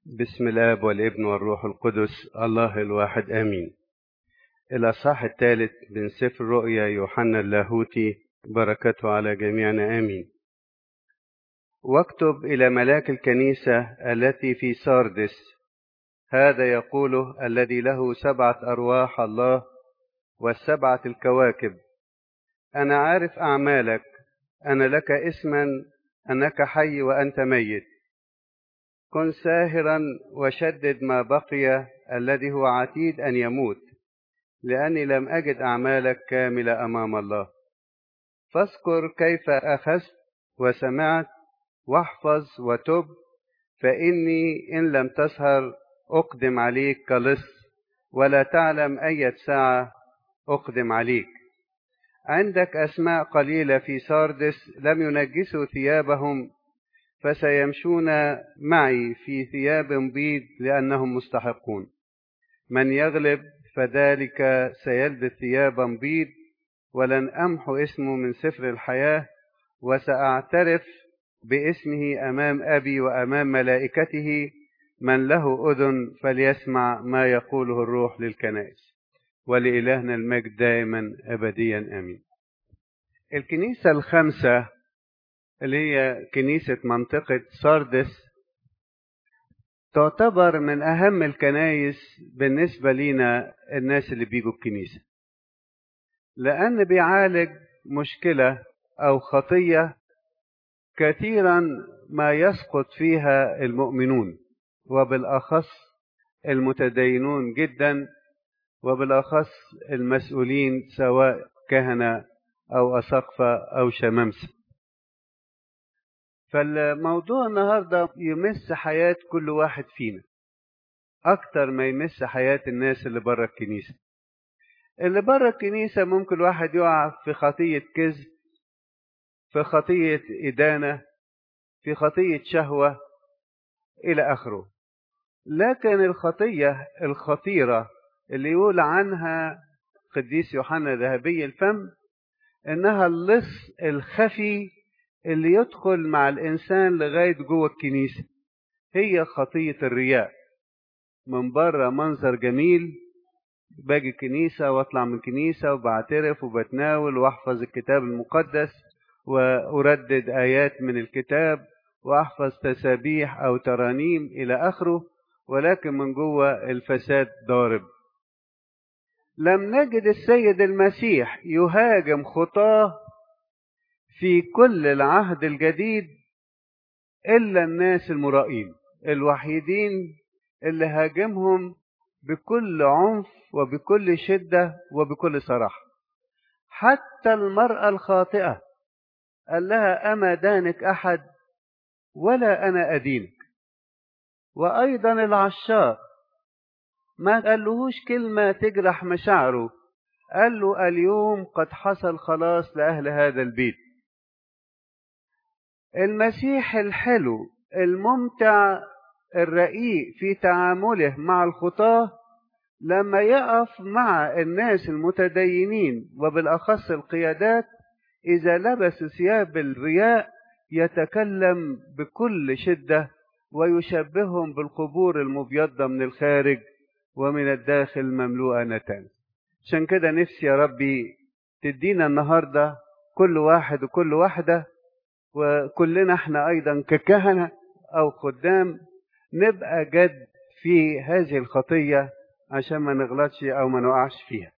بسم الاب والابن والروح القدس الله الواحد امين الاصحاح الثالث من سفر رؤيا يوحنا اللاهوتي بركته على جميعنا امين واكتب الى ملاك الكنيسه التي في ساردس هذا يقوله الذي له سبعه ارواح الله والسبعه الكواكب انا عارف اعمالك انا لك اسما انك حي وانت ميت كن ساهرا وشدد ما بقي الذي هو عتيد ان يموت لاني لم اجد اعمالك كامله امام الله فاذكر كيف اخذت وسمعت واحفظ وتب فاني ان لم تسهر اقدم عليك كلص ولا تعلم اية ساعه اقدم عليك عندك اسماء قليله في ساردس لم ينجسوا ثيابهم فسيمشون معي في ثياب بيض لأنهم مستحقون من يغلب فذلك سيلبس ثيابا بيض ولن أمحو اسمه من سفر الحياة وسأعترف باسمه أمام أبي وأمام ملائكته من له أذن فليسمع ما يقوله الروح للكنائس ولإلهنا المجد دائما أبديا آمين الكنيسة الخمسة اللي هي كنيسة منطقة ساردس تعتبر من أهم الكنايس بالنسبة لينا الناس اللي بيجوا الكنيسة لأن بيعالج مشكلة أو خطية كثيرا ما يسقط فيها المؤمنون وبالأخص المتدينون جدا وبالأخص المسؤولين سواء كهنة أو أسقفة أو شمامسة فالموضوع النهاردة يمس حياة كل واحد فينا أكتر ما يمس حياة الناس اللي بره الكنيسة اللي بره الكنيسة ممكن واحد يقع في خطية كذب في خطية إدانة في خطية شهوة إلى آخره لكن الخطية الخطيرة اللي يقول عنها قديس يوحنا ذهبي الفم إنها اللص الخفي اللي يدخل مع الإنسان لغاية جوه الكنيسة هي خطية الرياء من بره منظر جميل باجي الكنيسة واطلع من الكنيسة وبعترف وبتناول واحفظ الكتاب المقدس وأردد آيات من الكتاب وأحفظ تسابيح أو ترانيم إلى آخره ولكن من جوه الفساد ضارب لم نجد السيد المسيح يهاجم خطاه في كل العهد الجديد إلا الناس المرائين الوحيدين اللي هاجمهم بكل عنف وبكل شدة وبكل صراحة حتى المرأة الخاطئة قال لها أما دانك أحد ولا أنا أدينك وأيضا العشار ما قالهوش كلمة تجرح مشاعره قال له اليوم قد حصل خلاص لأهل هذا البيت المسيح الحلو الممتع الرقيق في تعامله مع الخطاة لما يقف مع الناس المتدينين وبالأخص القيادات إذا لبسوا ثياب الرياء يتكلم بكل شدة ويشبههم بالقبور المبيضة من الخارج ومن الداخل مملوءة نتن عشان كده نفسي يا ربي تدينا النهاردة كل واحد وكل واحدة وكلنا احنا ايضا ككهنه او خدام نبقى جد في هذه الخطيه عشان ما نغلطش او ما نقعش فيها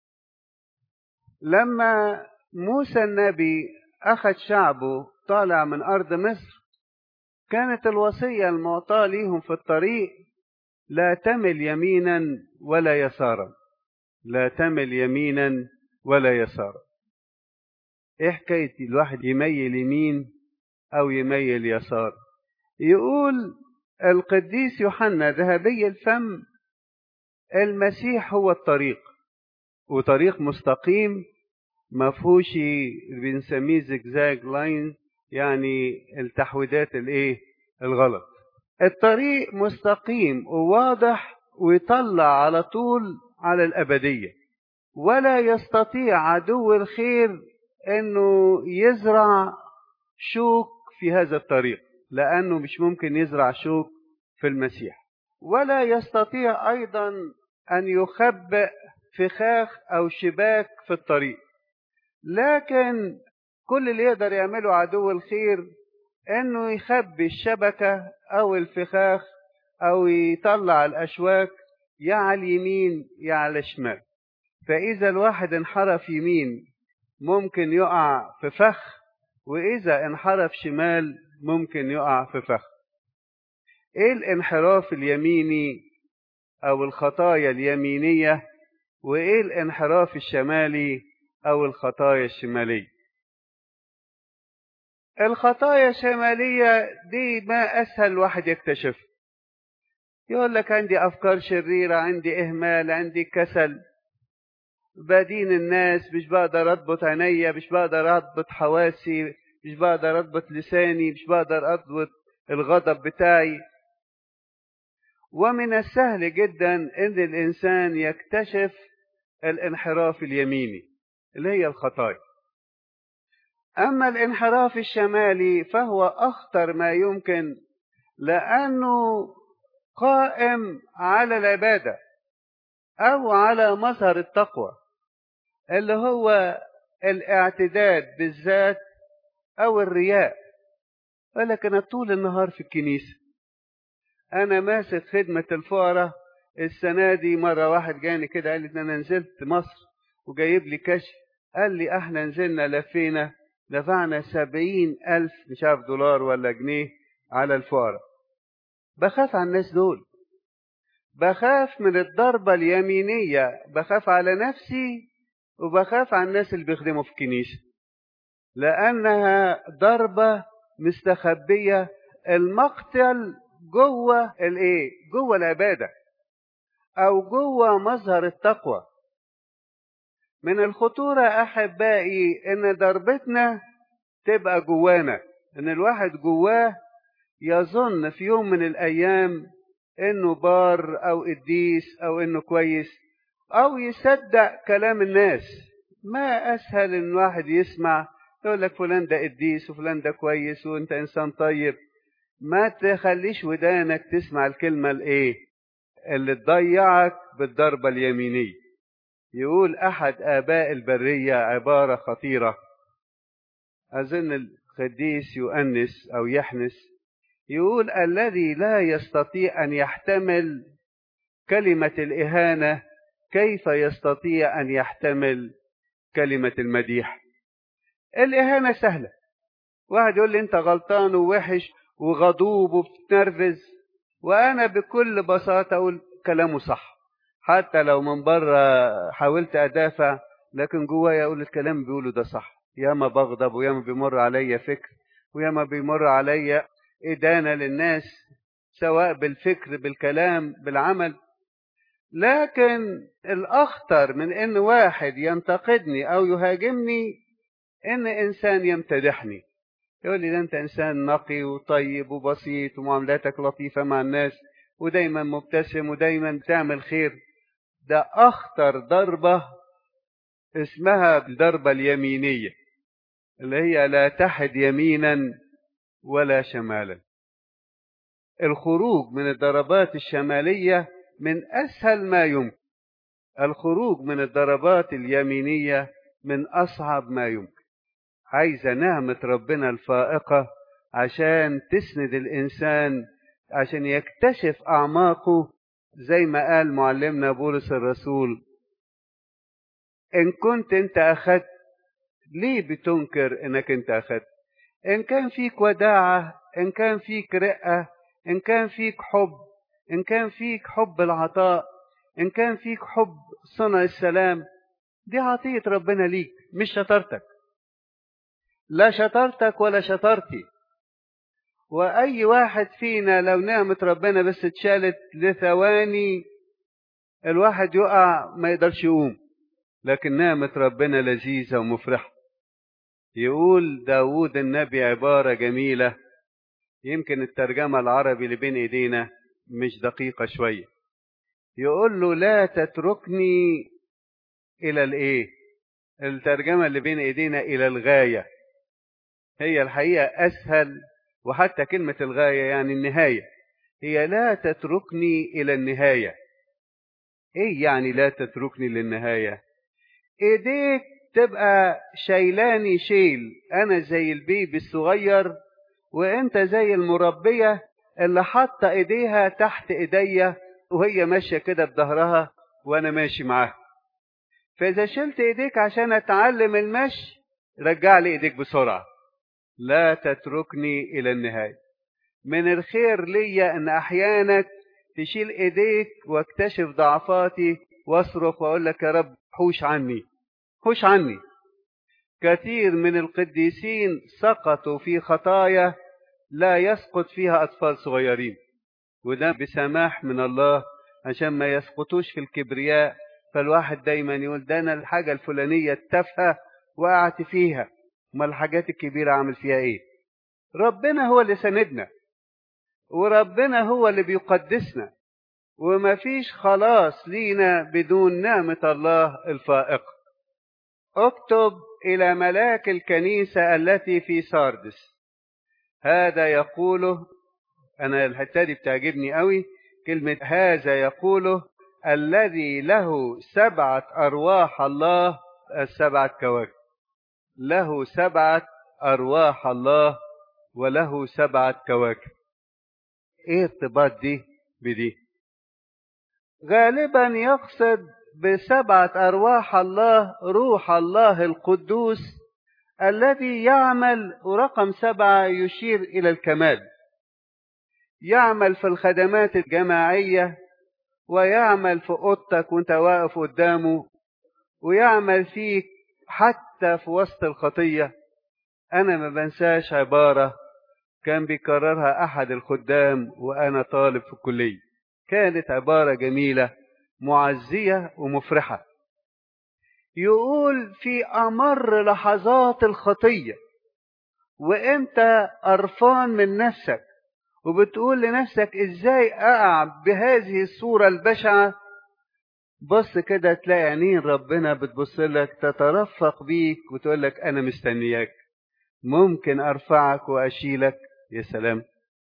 لما موسى النبي اخذ شعبه طالع من ارض مصر كانت الوصيه المعطاه ليهم في الطريق لا تمل يمينا ولا يسارا لا تمل يمينا ولا يسارا ايه حكايه الواحد يميل يمين أو يميل يسار يقول القديس يوحنا ذهبي الفم المسيح هو الطريق وطريق مستقيم ما فيهوش بنسميه زجزاج لاين يعني التحويدات الايه الغلط الطريق مستقيم وواضح ويطلع على طول على الأبدية ولا يستطيع عدو الخير انه يزرع شوك في هذا الطريق لأنه مش ممكن يزرع شوك في المسيح ولا يستطيع أيضا أن يخبئ فخاخ أو شباك في الطريق لكن كل اللي يقدر يعمله عدو الخير انه يخبي الشبكة او الفخاخ او يطلع الاشواك يا على اليمين يا على الشمال فاذا الواحد انحرف يمين ممكن يقع في فخ واذا انحرف شمال ممكن يقع في فخ ايه الانحراف اليميني او الخطايا اليمينية وايه الانحراف الشمالي او الخطايا الشمالية الخطايا الشمالية دي ما اسهل واحد يكتشف يقول لك عندي افكار شريرة عندي اهمال عندي كسل بدين الناس مش بقدر اضبط عينيا مش بقدر اضبط حواسي مش بقدر اضبط لساني مش بقدر اضبط الغضب بتاعي ومن السهل جدا ان الانسان يكتشف الانحراف اليميني اللي هي الخطايا اما الانحراف الشمالي فهو اخطر ما يمكن لانه قائم على العباده او على مظهر التقوى اللي هو الاعتداد بالذات او الرياء ولكن أنا طول النهار في الكنيسه انا ماسك خدمه الفقراء السنه دي مره واحد جاني كده قال لي انا نزلت مصر وجايب لي كشف قال لي احنا نزلنا لفينا دفعنا سبعين ألف مش عارف دولار ولا جنيه على الفقراء بخاف على الناس دول بخاف من الضربة اليمينية بخاف على نفسي وبخاف على الناس اللي بيخدموا في الكنيسة لأنها ضربة مستخبية المقتل جوه الايه جوه العبادة أو جوه مظهر التقوى من الخطورة أحبائي إن ضربتنا تبقى جوانا إن الواحد جواه يظن في يوم من الأيام إنه بار أو قديس أو إنه كويس أو يصدق كلام الناس ما أسهل إن واحد يسمع يقول لك فلان ده قديس وفلان ده كويس وأنت إنسان طيب ما تخليش ودانك تسمع الكلمة الإيه اللي تضيعك بالضربة اليمينية يقول أحد آباء البرية عبارة خطيرة أظن القديس يؤنس أو يحنس يقول الذي لا يستطيع أن يحتمل كلمة الإهانة كيف يستطيع أن يحتمل كلمة المديح الإهانة سهلة واحد يقول لي أنت غلطان ووحش وغضوب وبتتنرفز وأنا بكل بساطة أقول كلامه صح حتى لو من بره حاولت ادافع لكن جوايا اقول الكلام بيقوله ده صح ياما بغضب وياما بيمر عليا فكر وياما بيمر عليا ادانه للناس سواء بالفكر بالكلام بالعمل لكن الاخطر من ان واحد ينتقدني او يهاجمني ان انسان يمتدحني يقول لي ده انت انسان نقي وطيب وبسيط ومعاملاتك لطيفه مع الناس ودايما مبتسم ودايما بتعمل خير ده أخطر ضربة اسمها الضربة اليمينية اللي هي لا تحد يمينا ولا شمالا الخروج من الضربات الشمالية من أسهل ما يمكن الخروج من الضربات اليمينية من أصعب ما يمكن عايزة نعمة ربنا الفائقة عشان تسند الإنسان عشان يكتشف أعماقه زي ما قال معلمنا بولس الرسول إن كنت أنت أخذت ليه بتنكر إنك أنت أخذت إن كان فيك وداعة إن كان فيك رقة إن كان فيك حب إن كان فيك حب العطاء إن كان فيك حب صنع السلام دي عطية ربنا ليك مش شطارتك لا شطارتك ولا شطارتي واي واحد فينا لو نعمة ربنا بس اتشالت لثواني الواحد يقع ما يقدرش يقوم لكن نعمة ربنا لذيذة ومفرحة يقول داود النبي عبارة جميلة يمكن الترجمة العربي اللي بين ايدينا مش دقيقة شوية يقول له لا تتركني الى الايه الترجمة اللي بين ايدينا الى الغاية هي الحقيقة اسهل وحتى كلمة الغاية يعني النهاية هي لا تتركني إلى النهاية إيه يعني لا تتركني للنهاية إيديك تبقى شايلاني شيل أنا زي البيبي الصغير وأنت زي المربية اللي حاطة إيديها تحت إيديا وهي ماشية كده بظهرها وأنا ماشي معاها فإذا شلت إيديك عشان أتعلم المشي رجع لي إيديك بسرعة لا تتركني إلى النهاية من الخير ليا أن أحيانا تشيل إيديك واكتشف ضعفاتي واصرخ وأقول لك يا رب حوش عني حوش عني كثير من القديسين سقطوا في خطايا لا يسقط فيها أطفال صغيرين وده بسماح من الله عشان ما يسقطوش في الكبرياء فالواحد دايما يقول ده أنا الحاجة الفلانية التافهة وقعت فيها ما الحاجات الكبيرة عامل فيها إيه ربنا هو اللي سندنا وربنا هو اللي بيقدسنا وما فيش خلاص لينا بدون نعمة الله الفائقة اكتب إلى ملاك الكنيسة التي في ساردس هذا يقوله أنا الحتة دي بتعجبني قوي كلمة هذا يقوله الذي له سبعة أرواح الله السبعة كواكب له سبعة أرواح الله وله سبعة كواكب ايه ارتباط دي بدي غالبا يقصد بسبعة أرواح الله روح الله القدوس الذي يعمل ورقم سبعة يشير إلى الكمال يعمل في الخدمات الجماعية ويعمل في أوضتك وانت واقف قدامه ويعمل فيك حتى في وسط الخطية أنا ما بنساش عبارة كان بيكررها أحد الخدام وأنا طالب في الكلية كانت عبارة جميلة معزية ومفرحة يقول في أمر لحظات الخطية وأنت قرفان من نفسك وبتقول لنفسك إزاي أقع بهذه الصورة البشعة بص كده تلاقي عينين ربنا بتبص لك تترفق بيك وتقول لك أنا مستنياك ممكن أرفعك وأشيلك يا سلام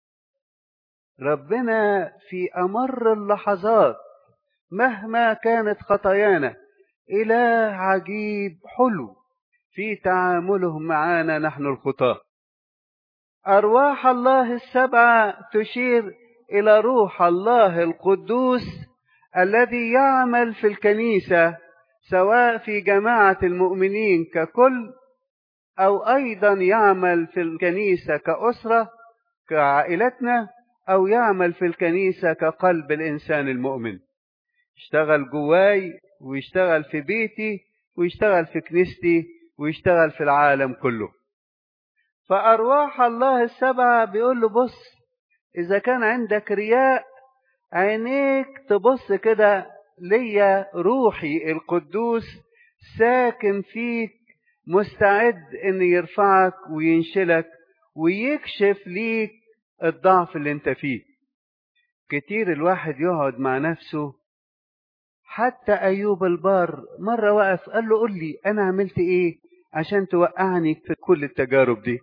ربنا في أمر اللحظات مهما كانت خطايانا إله عجيب حلو في تعامله معنا نحن الخطاة أرواح الله السبعة تشير إلى روح الله القدوس الذي يعمل في الكنيسة سواء في جماعة المؤمنين ككل أو أيضا يعمل في الكنيسة كأسرة كعائلتنا أو يعمل في الكنيسة كقلب الإنسان المؤمن يشتغل جواي ويشتغل في بيتي ويشتغل في كنيستي ويشتغل في العالم كله فأرواح الله السبعة بيقول له بص إذا كان عندك رياء عينيك تبص كده ليا روحي القدوس ساكن فيك مستعد ان يرفعك وينشلك ويكشف ليك الضعف اللي انت فيه كتير الواحد يقعد مع نفسه حتى ايوب البار مره وقف قال له قول لي انا عملت ايه عشان توقعني في كل التجارب دي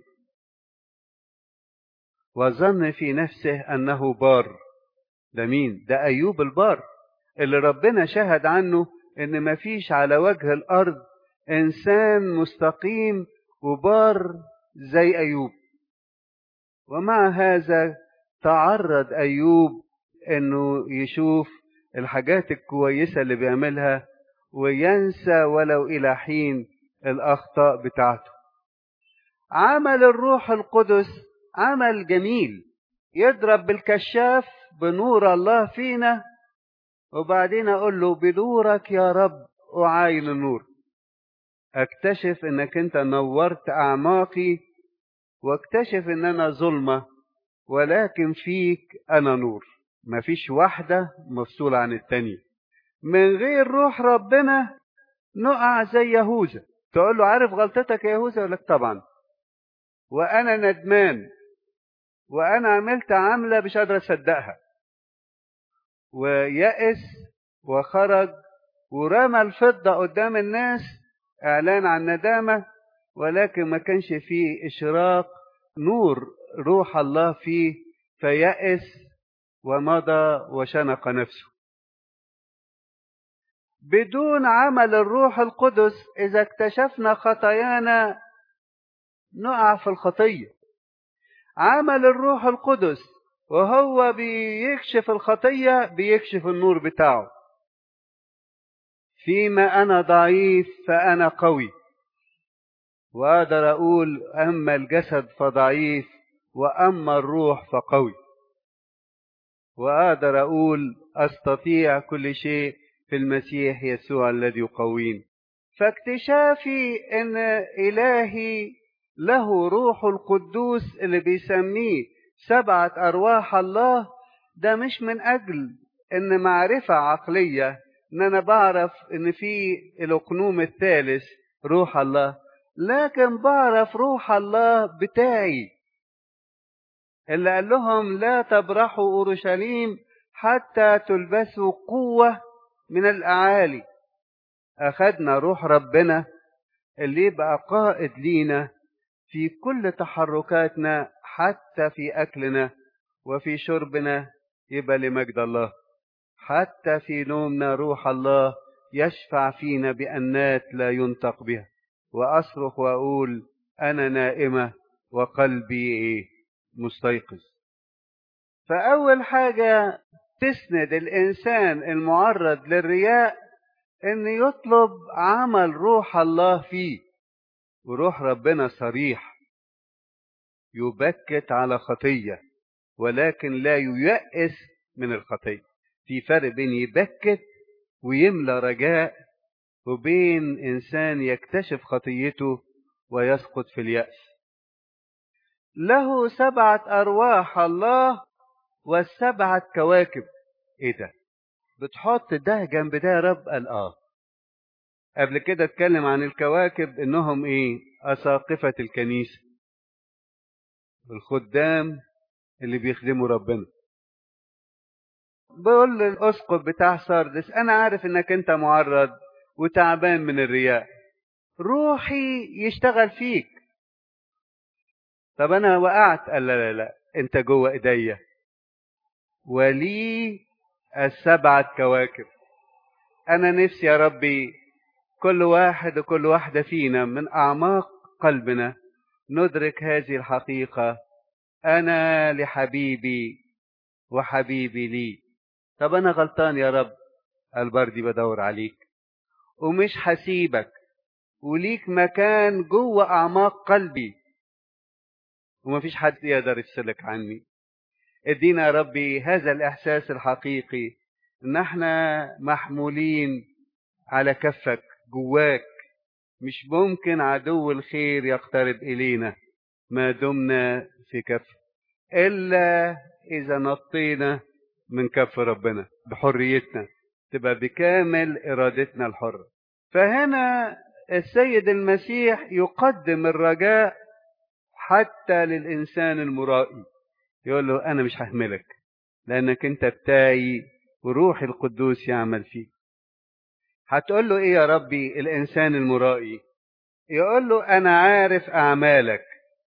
وظن في نفسه انه بار ده مين ده ايوب البار اللي ربنا شهد عنه ان مفيش على وجه الارض انسان مستقيم وبار زي ايوب ومع هذا تعرض ايوب انه يشوف الحاجات الكويسه اللي بيعملها وينسى ولو الى حين الاخطاء بتاعته عمل الروح القدس عمل جميل يضرب بالكشاف بنور الله فينا وبعدين اقول له بنورك يا رب اعاين النور اكتشف انك انت نورت اعماقي واكتشف ان انا ظلمه ولكن فيك انا نور مفيش واحده مفصوله عن التانيه من غير روح ربنا نقع زي يهوذا تقول له عارف غلطتك يا يهوذا يقول لك طبعا وانا ندمان وانا عملت عمله مش قادر اصدقها ويأس وخرج ورمى الفضة قدام الناس إعلان عن ندامة ولكن ما كانش فيه إشراق نور روح الله فيه فيأس ومضى وشنق نفسه بدون عمل الروح القدس إذا اكتشفنا خطايانا نقع في الخطية عمل الروح القدس وهو بيكشف الخطية بيكشف النور بتاعه فيما أنا ضعيف فأنا قوي وأقدر أقول أما الجسد فضعيف وأما الروح فقوي وأقدر أقول أستطيع كل شيء في المسيح يسوع الذي يقويني فاكتشافي أن إلهي له روح القدوس اللي بيسميه سبعة أرواح الله ده مش من أجل إن معرفة عقلية إن أنا بعرف إن في الأقنوم الثالث روح الله لكن بعرف روح الله بتاعي اللي قال لهم لا تبرحوا أورشليم حتى تلبسوا قوة من الأعالي أخدنا روح ربنا اللي يبقى قائد لينا في كل تحركاتنا حتى في أكلنا وفي شربنا يبقى لمجد الله حتى في نومنا روح الله يشفع فينا بأنات لا ينطق بها وأصرخ وأقول أنا نائمة وقلبي إيه مستيقظ فأول حاجة تسند الإنسان المعرض للرياء إن يطلب عمل روح الله فيه وروح ربنا صريح يبكت على خطية ولكن لا ييأس من الخطية في فرق بين يبكت ويملى رجاء وبين إنسان يكتشف خطيته ويسقط في اليأس له سبعة أرواح الله والسبعة كواكب إيه ده؟ بتحط ده جنب ده يا رب قال آه قبل كده اتكلم عن الكواكب إنهم إيه؟ أساقفة الكنيسة الخدام اللي بيخدموا ربنا بقول للأسقف بتاع سردس أنا عارف إنك أنت معرض وتعبان من الرياء روحي يشتغل فيك طب أنا وقعت قال لا لا لا أنت جوه إيديا ولي السبعة كواكب أنا نفسي يا ربي كل واحد وكل واحدة فينا من أعماق قلبنا ندرك هذه الحقيقة أنا لحبيبي وحبيبي لي طب أنا غلطان يا رب البردي بدور عليك ومش هسيبك وليك مكان جوه أعماق قلبي ومفيش حد يقدر يفصلك عني ادينا يا ربي هذا الإحساس الحقيقي إن احنا محمولين على كفك جواك مش ممكن عدو الخير يقترب إلينا ما دمنا في كف إلا إذا نطينا من كف ربنا بحريتنا تبقى بكامل إرادتنا الحرة فهنا السيد المسيح يقدم الرجاء حتى للإنسان المرائي يقول له أنا مش ههملك لأنك أنت بتاعي وروح القدوس يعمل فيك هتقول له إيه يا ربي الإنسان المرائي يقول له أنا عارف أعمالك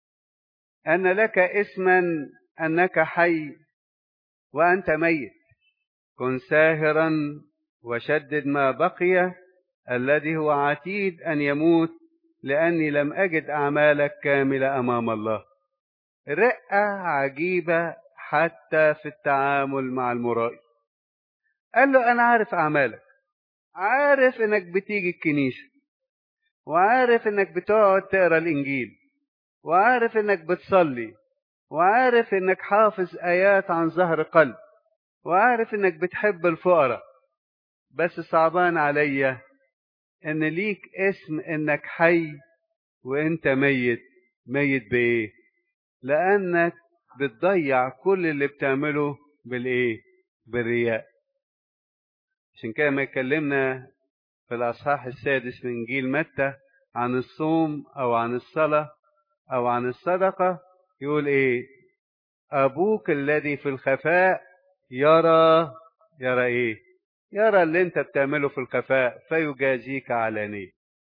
أن لك اسما أنك حي وأنت ميت كن ساهرا وشدد ما بقي الذي هو عتيد أن يموت لأني لم أجد أعمالك كاملة أمام الله رقة عجيبة حتى في التعامل مع المرائي قال له أنا عارف أعمالك عارف إنك بتيجي الكنيسة وعارف إنك بتقعد تقرا الإنجيل وعارف إنك بتصلي وعارف إنك حافظ آيات عن ظهر قلب وعارف إنك بتحب الفقراء بس صعبان عليا إن ليك اسم إنك حي وإنت ميت ميت بإيه؟ لأنك بتضيع كل اللي بتعمله بالإيه؟ بالرياء عشان كده ما يكلمنا في الأصحاح السادس من إنجيل متى عن الصوم أو عن الصلاة أو عن الصدقة يقول إيه؟ أبوك الذي في الخفاء يرى يرى إيه؟ يرى اللي أنت بتعمله في الخفاء فيجازيك علانية.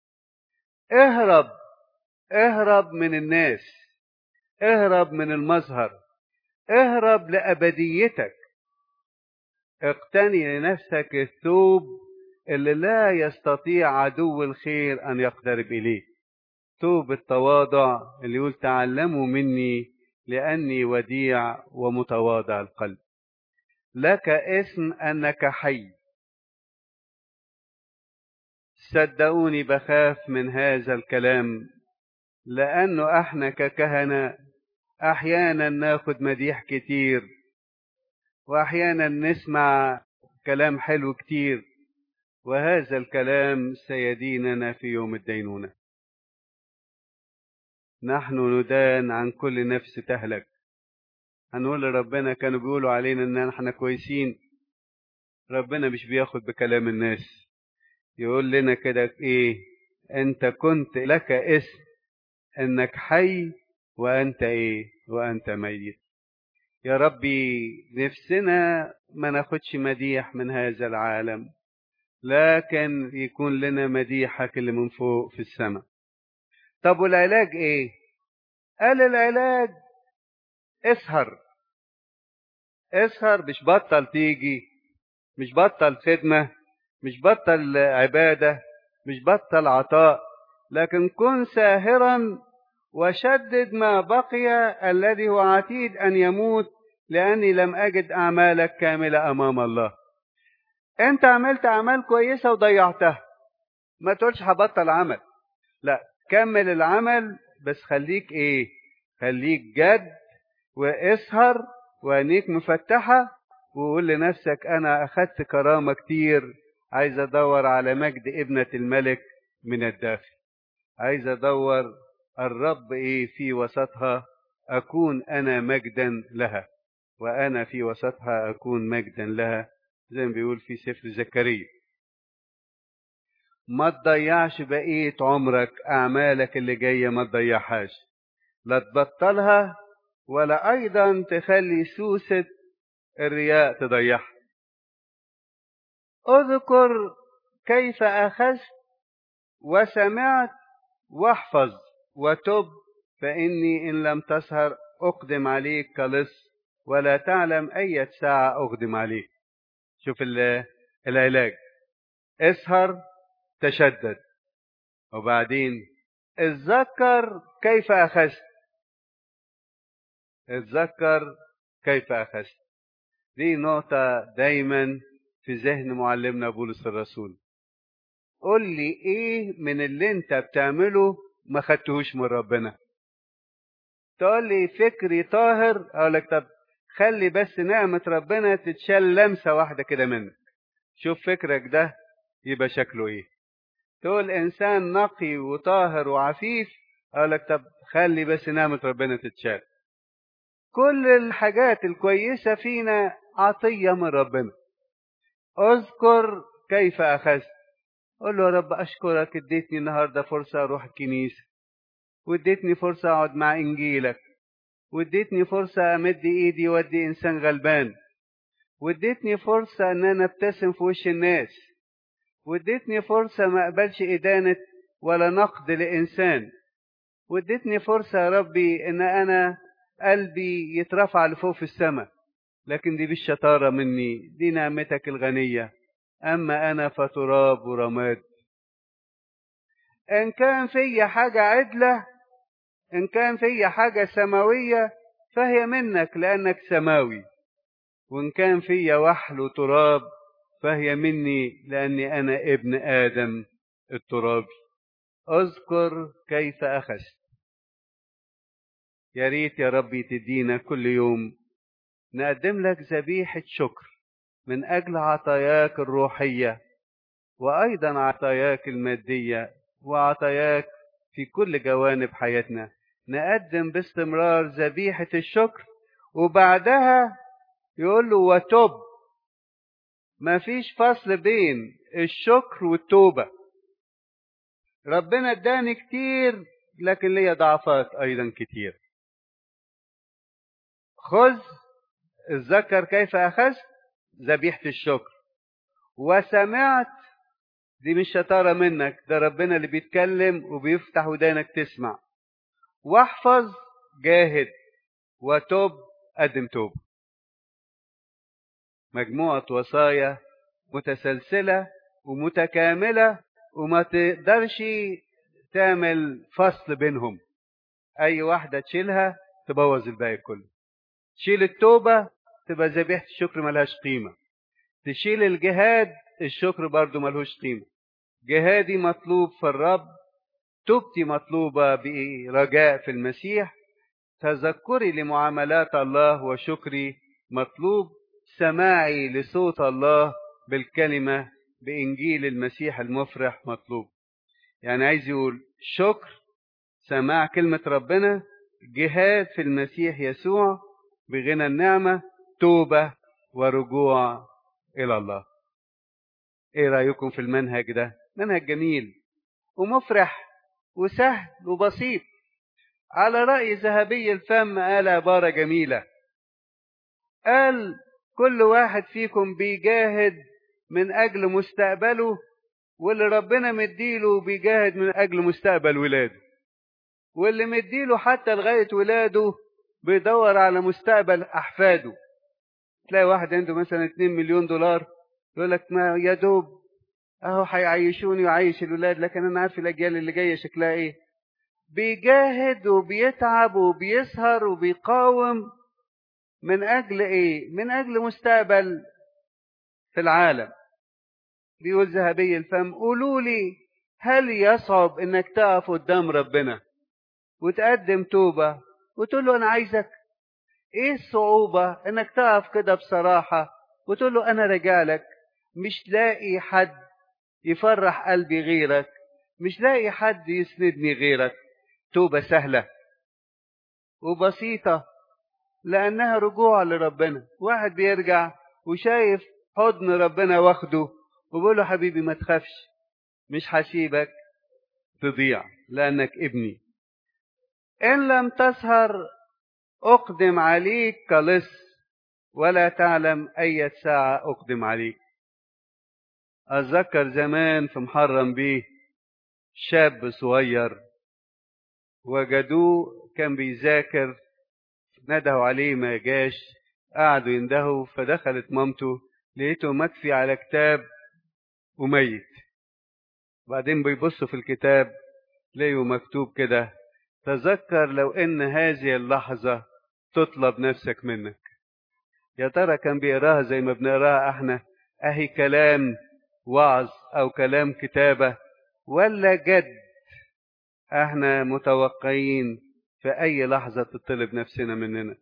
اهرب اهرب من الناس اهرب من المظهر اهرب لأبديتك اقتني لنفسك الثوب اللي لا يستطيع عدو الخير أن يقترب إليه ثوب التواضع اللي يقول تعلموا مني لأني وديع ومتواضع القلب لك اسم أنك حي صدقوني بخاف من هذا الكلام لأنه احنا ككهنة أحيانا ناخد مديح كتير وأحيانا نسمع كلام حلو كتير وهذا الكلام سيديننا في يوم الدينونة نحن ندان عن كل نفس تهلك هنقول لربنا كانوا بيقولوا علينا ان احنا كويسين ربنا مش بياخد بكلام الناس يقول لنا كده ايه انت كنت لك اسم انك حي وانت ايه وانت ميت يا ربي نفسنا ما ناخدش مديح من هذا العالم لكن يكون لنا مديحك اللي من فوق في السماء طب والعلاج ايه قال العلاج اسهر اسهر مش بطل تيجي مش بطل خدمة مش بطل عبادة مش بطل عطاء لكن كن ساهرا وشدد ما بقي الذي هو عتيد أن يموت لأني لم أجد أعمالك كاملة أمام الله أنت عملت أعمال كويسة وضيعتها ما تقولش هبطل عمل لا كمل العمل بس خليك إيه خليك جد واسهر وعينيك مفتحة وقول لنفسك أنا أخدت كرامة كتير عايز أدور على مجد ابنة الملك من الداخل عايز أدور الرب إيه في وسطها أكون أنا مجدا لها وأنا في وسطها أكون مجدا لها زي ما بيقول في سفر زكريا ما تضيعش بقية عمرك أعمالك اللي جاية ما تضيعهاش لا تبطلها ولا أيضا تخلي سوسة الرياء تضيعها اذكر كيف أخذت وسمعت واحفظ وتب فإني إن لم تسهر أقدم عليك كلص ولا تعلم أي ساعة أقدم عليك شوف العلاج اسهر تشدد وبعدين اتذكر كيف أخذت اتذكر كيف أخذت دي نقطة دايما في ذهن معلمنا بولس الرسول قول لي ايه من اللي انت بتعمله ما خدتهوش من ربنا تقول لي فكري طاهر اقول لك طب خلي بس نعمة ربنا تتشال لمسة واحدة كده منك شوف فكرك ده يبقى شكله ايه تقول انسان نقي وطاهر وعفيف اقول لك طب خلي بس نعمة ربنا تتشال كل الحاجات الكويسة فينا عطية من ربنا اذكر كيف اخذت قول له يا رب اشكرك اديتني النهارده فرصة اروح الكنيسة واديتني فرصة اقعد مع انجيلك واديتني فرصة امد ايدي وادي انسان غلبان واديتني فرصة ان انا ابتسم في وش الناس واديتني فرصة ما اقبلش ادانة ولا نقد لانسان واديتني فرصة يا ربي ان انا قلبي يترفع لفوق في السماء لكن دي بالشطارة مني دي نعمتك الغنية أما أنا فتراب ورماد إن كان في حاجة عدلة إن كان في حاجة سماوية فهي منك لأنك سماوي وإن كان في وحل وتراب فهي مني لأني أنا ابن آدم الترابي اذكر كيف أخذت يا ريت يا ربي تدينا كل يوم نقدم لك ذبيحة شكر من أجل عطاياك الروحية وأيضا عطاياك المادية وعطاياك في كل جوانب حياتنا نقدم باستمرار ذبيحة الشكر وبعدها يقول له وتب مفيش فصل بين الشكر والتوبة ربنا اداني كتير لكن ليا ضعفات أيضا كتير خذ اتذكر كيف أخذت ذبيحة الشكر وسمعت دي مش شطارة منك ده ربنا اللي بيتكلم وبيفتح ودانك تسمع واحفظ جاهد وتوب قدم توب مجموعة وصايا متسلسلة ومتكاملة وما تقدرش تعمل فصل بينهم أي واحدة تشيلها تبوظ الباقي كله تشيل التوبة تبقى ذبيحة الشكر ملهاش قيمة تشيل الجهاد الشكر برضو ملهوش قيمة جهادي مطلوب في الرب توبتي مطلوبة برجاء في المسيح تذكري لمعاملات الله وشكري مطلوب سماعي لصوت الله بالكلمة بإنجيل المسيح المفرح مطلوب يعني عايز يقول شكر سماع كلمة ربنا جهاد في المسيح يسوع بغنى النعمة توبة ورجوع إلى الله إيه رأيكم في المنهج ده منهج جميل ومفرح وسهل وبسيط على رأي ذهبي الفم قال عبارة جميلة قال كل واحد فيكم بيجاهد من أجل مستقبله واللي ربنا مديله بيجاهد من أجل مستقبل ولاده واللي مديله حتى لغاية ولاده بيدور على مستقبل أحفاده تلاقي واحد عنده مثلا 2 مليون دولار يقول لك ما يا دوب اهو هيعيشوني وعايش الولاد لكن انا عارف الاجيال اللي جايه شكلها ايه بيجاهد وبيتعب وبيسهر وبيقاوم من اجل ايه من اجل مستقبل في العالم بيقول ذهبي الفم قولوا لي هل يصعب انك تقف قدام ربنا وتقدم توبه وتقول له انا عايزك ايه الصعوبه انك تقف كده بصراحه وتقول له انا رجالك مش لاقي حد يفرح قلبي غيرك مش لاقي حد يسندني غيرك توبة سهلة وبسيطة لأنها رجوع لربنا واحد بيرجع وشايف حضن ربنا واخده وبيقول له حبيبي ما تخافش مش هسيبك تضيع لأنك ابني إن لم تسهر أقدم عليك كلص ولا تعلم أي ساعة أقدم عليك أتذكر زمان في محرم بيه شاب صغير وجدوه كان بيذاكر ندهوا عليه ما جاش قعدوا يندهوا فدخلت مامته لقيته مكفي على كتاب وميت بعدين بيبصوا في الكتاب لقوا مكتوب كده تذكر لو ان هذه اللحظة تطلب نفسك منك يا ترى كان بيقراها زي ما بنقراها احنا اهي كلام وعظ او كلام كتابة ولا جد احنا متوقعين في اي لحظة تطلب نفسنا مننا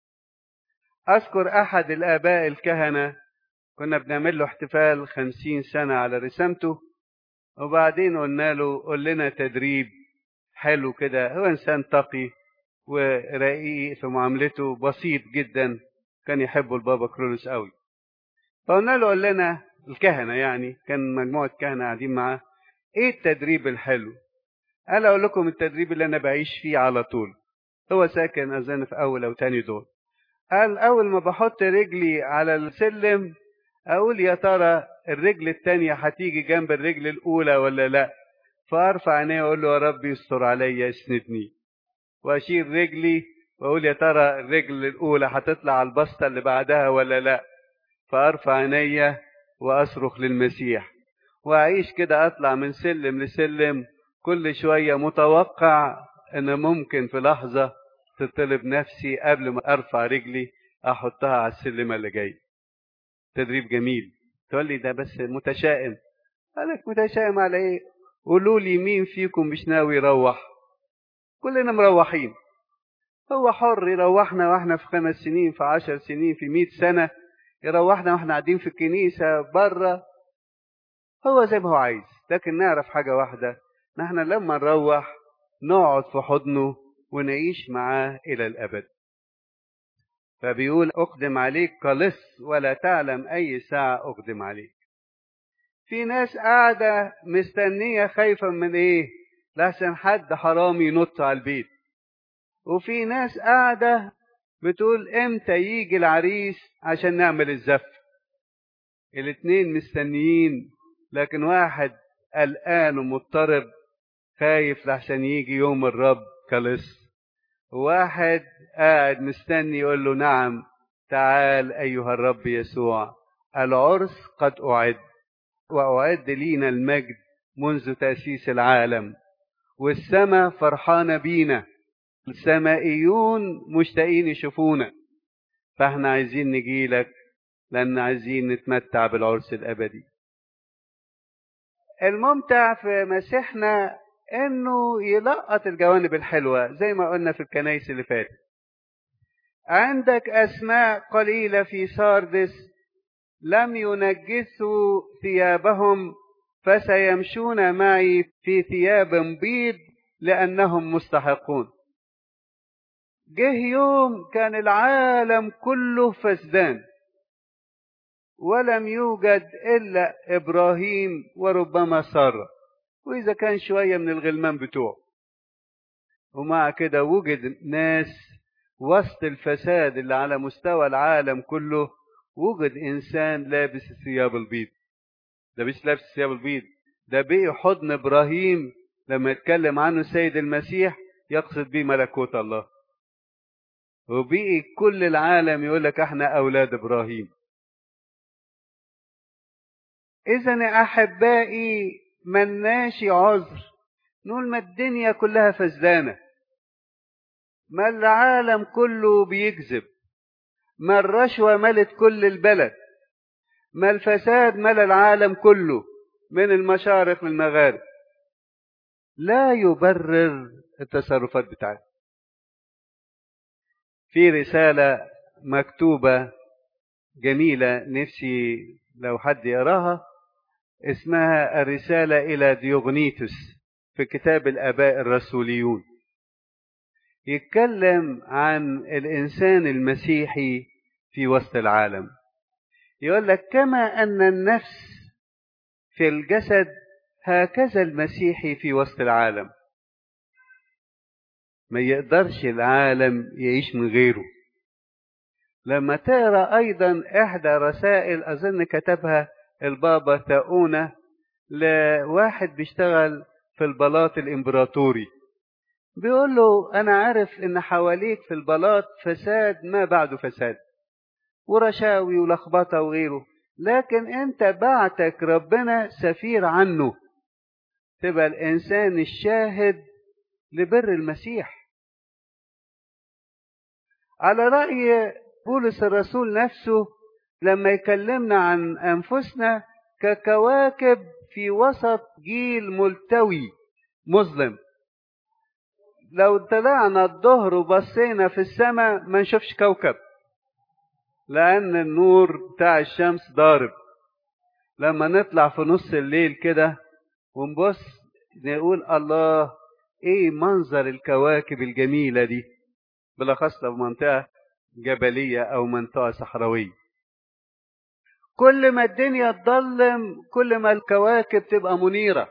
اذكر احد الاباء الكهنة كنا بنعمل له احتفال خمسين سنة على رسامته وبعدين قلنا له قول لنا تدريب حلو كده هو انسان تقي ورقيق في معاملته بسيط جدا كان يحبه البابا كرولوس قوي فقلنا له قول لنا الكهنة يعني كان مجموعة كهنة قاعدين معاه ايه التدريب الحلو قال اقول لكم التدريب اللي انا بعيش فيه على طول هو ساكن اظن في اول او تاني دور قال اول ما بحط رجلي على السلم اقول يا ترى الرجل التانية هتيجي جنب الرجل الاولى ولا لا فارفع عيني واقول له يا رب يستر عليا اسندني واشيل رجلي واقول يا ترى الرجل الاولى هتطلع على البسطه اللي بعدها ولا لا فارفع عيني واصرخ للمسيح واعيش كده اطلع من سلم لسلم كل شويه متوقع ان ممكن في لحظه تطلب نفسي قبل ما ارفع رجلي احطها على السلمه اللي جاي تدريب جميل تقول لي ده بس متشائم قالك متشائم على ايه قولوا لي مين فيكم مش ناوي يروح كلنا مروحين هو حر يروحنا واحنا في خمس سنين في عشر سنين في مئة سنة يروحنا واحنا قاعدين في الكنيسة بره هو زي ما هو عايز لكن نعرف حاجة واحدة نحن لما نروح نقعد في حضنه ونعيش معاه إلى الأبد فبيقول أقدم عليك كلص ولا تعلم أي ساعة أقدم عليك في ناس قاعدة مستنية خايفة من إيه لحسن حد حرامي ينط على البيت وفي ناس قاعدة بتقول امتى يجي العريس عشان نعمل الزف الاتنين مستنيين لكن واحد قلقان ومضطرب خايف لحسن يجي يوم الرب كلص واحد قاعد مستني يقول له نعم تعال أيها الرب يسوع العرس قد أعد وأعد لينا المجد منذ تأسيس العالم والسماء فرحانة بينا السمائيون مشتاقين يشوفونا فاحنا عايزين نجيلك لأن عايزين نتمتع بالعرس الأبدي الممتع في مسيحنا انه يلقط الجوانب الحلوة زي ما قلنا في الكنايس اللي فاتت عندك اسماء قليلة في ساردس لم ينجسوا ثيابهم فسيمشون معي في ثياب بيض لانهم مستحقون جه يوم كان العالم كله فسدان ولم يوجد الا ابراهيم وربما ساره واذا كان شويه من الغلمان بتوعه ومع كده وجد ناس وسط الفساد اللي على مستوى العالم كله وجد انسان لابس الثياب البيض ده مش لابس الثياب البيض ده بقي حضن ابراهيم لما يتكلم عنه السيد المسيح يقصد به ملكوت الله وبقي كل العالم يقول لك احنا اولاد ابراهيم اذا يا احبائي ملناش عذر نقول ما الدنيا كلها فسدانه ما العالم كله بيكذب ما الرشوه ملت كل البلد ما الفساد مل العالم كله من المشارق للمغارب لا يبرر التصرفات بتاعتنا في رسالة مكتوبة جميلة نفسي لو حد يقراها اسمها الرسالة إلى ديوغنيتوس في كتاب الآباء الرسوليون يتكلم عن الإنسان المسيحي في وسط العالم يقول لك كما أن النفس في الجسد هكذا المسيحي في وسط العالم ما يقدرش العالم يعيش من غيره لما تقرا ايضا احدى رسائل اظن كتبها البابا تاؤونة لواحد بيشتغل في البلاط الامبراطوري بيقول له انا عارف ان حواليك في البلاط فساد ما بعده فساد ورشاوي ولخبطه وغيره لكن انت بعتك ربنا سفير عنه تبقى الانسان الشاهد لبر المسيح على رأي بولس الرسول نفسه لما يكلمنا عن أنفسنا ككواكب في وسط جيل ملتوي مظلم لو طلعنا الظهر وبصينا في السماء ما نشوفش كوكب لأن النور بتاع الشمس ضارب لما نطلع في نص الليل كده ونبص نقول الله ايه منظر الكواكب الجميلة دي بالاخص لو منطقة جبلية او منطقة صحراوية كل ما الدنيا تضلم كل ما الكواكب تبقى منيرة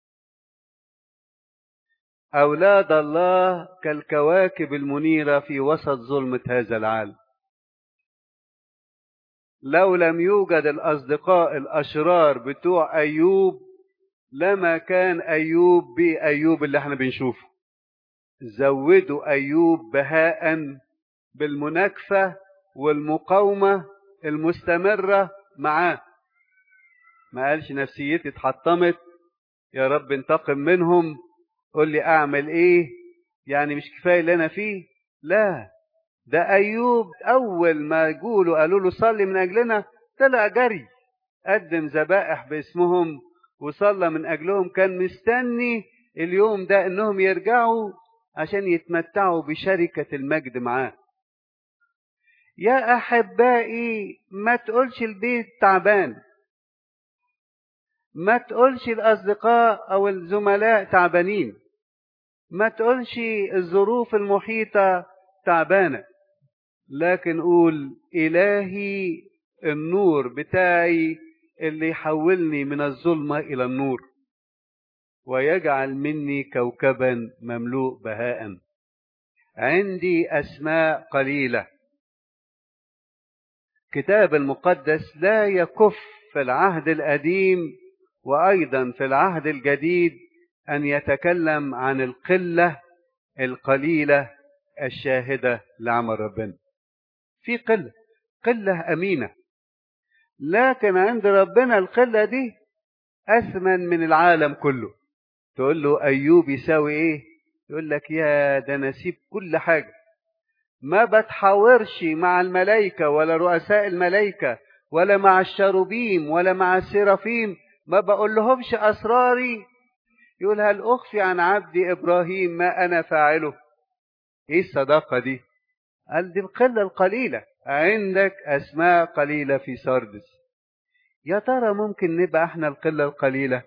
أولاد الله كالكواكب المنيرة في وسط ظلمة هذا العالم لو لم يوجد الأصدقاء الأشرار بتوع أيوب لما كان أيوب بأيوب اللي احنا بنشوفه زودوا أيوب بهاء بالمناكفة والمقاومة المستمرة معاه ما قالش نفسيتي اتحطمت يا رب انتقم منهم قول لي اعمل ايه يعني مش كفايه اللي انا فيه لا ده ايوب اول ما يقولوا قالوا له صلي من اجلنا طلع جري قدم ذبائح باسمهم وصلى من اجلهم كان مستني اليوم ده انهم يرجعوا عشان يتمتعوا بشركه المجد معاه يا احبائي ما تقولش البيت تعبان ما تقولش الاصدقاء او الزملاء تعبانين ما تقولش الظروف المحيطه تعبانه لكن قول الهي النور بتاعي اللي يحولني من الظلمه الى النور ويجعل مني كوكبا مملوء بهاء عندي اسماء قليله كتاب المقدس لا يكف في العهد القديم وايضا في العهد الجديد ان يتكلم عن القله القليله الشاهده لعمل ربنا في قله قله امينه لكن عند ربنا القلة دي أثمن من العالم كله تقول له أيوب يساوي إيه يقول لك يا ده نسيب كل حاجة ما بتحاورش مع الملائكة ولا رؤساء الملائكة ولا مع الشروبيم ولا مع السرافيم ما بقول لهمش أسراري يقول هل أخفي عن عبدي إبراهيم ما أنا فاعله إيه الصداقة دي قال دي القلة القليلة عندك أسماء قليلة في سردس يا ترى ممكن نبقى احنا القلة القليلة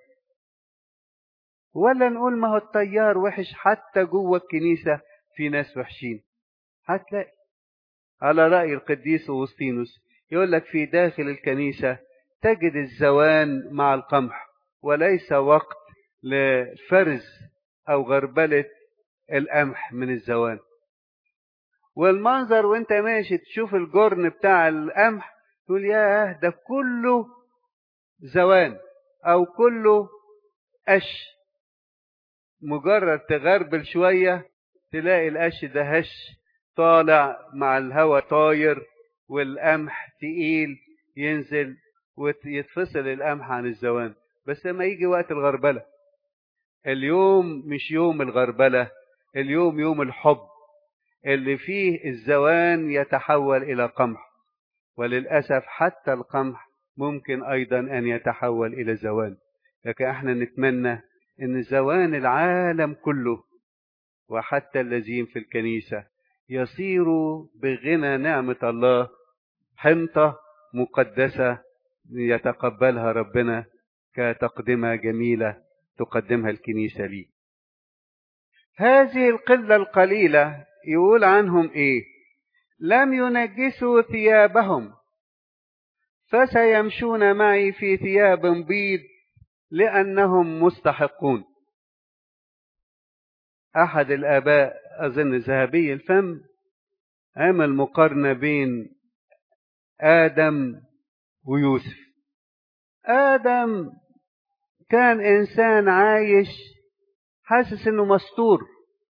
ولا نقول ما هو التيار وحش حتى جوه الكنيسة في ناس وحشين هتلاقي على رأي القديس أوسطينوس يقول لك في داخل الكنيسة تجد الزوان مع القمح وليس وقت لفرز أو غربلة القمح من الزوان والمنظر وانت ماشي تشوف الجرن بتاع القمح تقول ياه ده كله زوان او كله قش مجرد تغربل شوية تلاقي القش ده هش طالع مع الهواء طاير والقمح تقيل ينزل ويتفصل القمح عن الزوان بس لما يجي وقت الغربلة اليوم مش يوم الغربلة اليوم يوم الحب اللي فيه الزوان يتحول إلى قمح وللأسف حتى القمح ممكن أيضا أن يتحول إلى زوان لكن احنا نتمنى أن زوان العالم كله وحتى الذين في الكنيسة يصيروا بغنى نعمة الله حنطة مقدسة يتقبلها ربنا كتقدمة جميلة تقدمها الكنيسة لي هذه القلة القليلة يقول عنهم ايه لم ينجسوا ثيابهم فسيمشون معي في ثياب بيض لانهم مستحقون احد الاباء اظن ذهبي الفم عمل مقارنه بين ادم ويوسف ادم كان انسان عايش حاسس انه مستور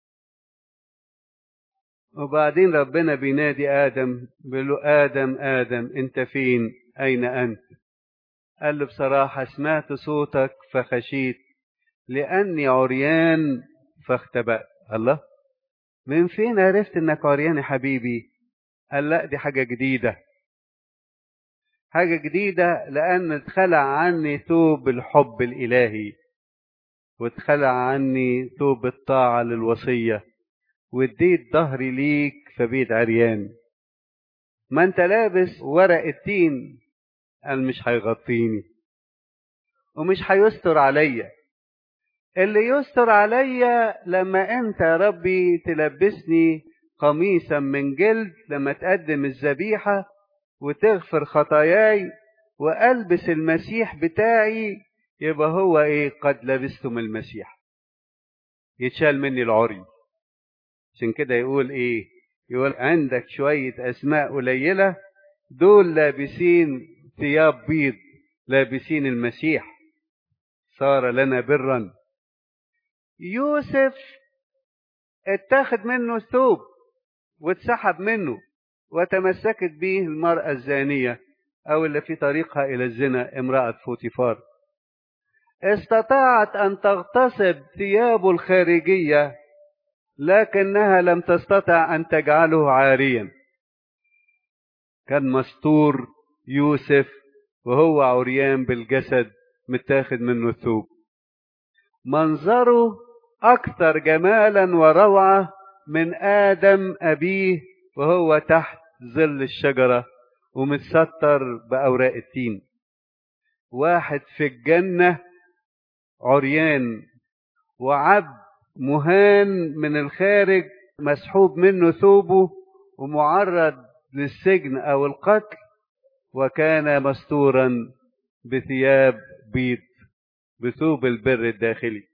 وبعدين ربنا بينادي آدم بيقول له آدم آدم أنت فين؟ أين أنت؟ قال له بصراحة سمعت صوتك فخشيت لأني عريان فاختبأت الله من فين عرفت إنك عريان يا حبيبي؟ قال لا دي حاجة جديدة حاجة جديدة لأن اتخلع عني ثوب الحب الإلهي واتخلع عني ثوب الطاعة للوصية واديت ظهري ليك فبيت عريان ما انت لابس ورق التين قال مش هيغطيني ومش هيستر عليا اللي يستر عليا لما انت يا ربي تلبسني قميصا من جلد لما تقدم الذبيحة وتغفر خطاياي والبس المسيح بتاعي يبقى هو ايه قد لبستم المسيح يتشال مني العري عشان كده يقول ايه يقول عندك شوية اسماء قليلة دول لابسين ثياب بيض لابسين المسيح صار لنا برا يوسف اتاخد منه ثوب واتسحب منه وتمسكت به المرأة الزانية أو اللي في طريقها إلى الزنا امرأة فوتيفار استطاعت أن تغتصب ثيابه الخارجية لكنها لم تستطع أن تجعله عاريا كان مستور يوسف وهو عريان بالجسد متاخد منه الثوب منظره أكثر جمالا وروعة من آدم أبيه وهو تحت ظل الشجرة ومتستر بأوراق التين واحد في الجنة عريان وعبد مهان من الخارج مسحوب منه ثوبه ومعرض للسجن أو القتل وكان مستورا بثياب بيض بثوب البر الداخلي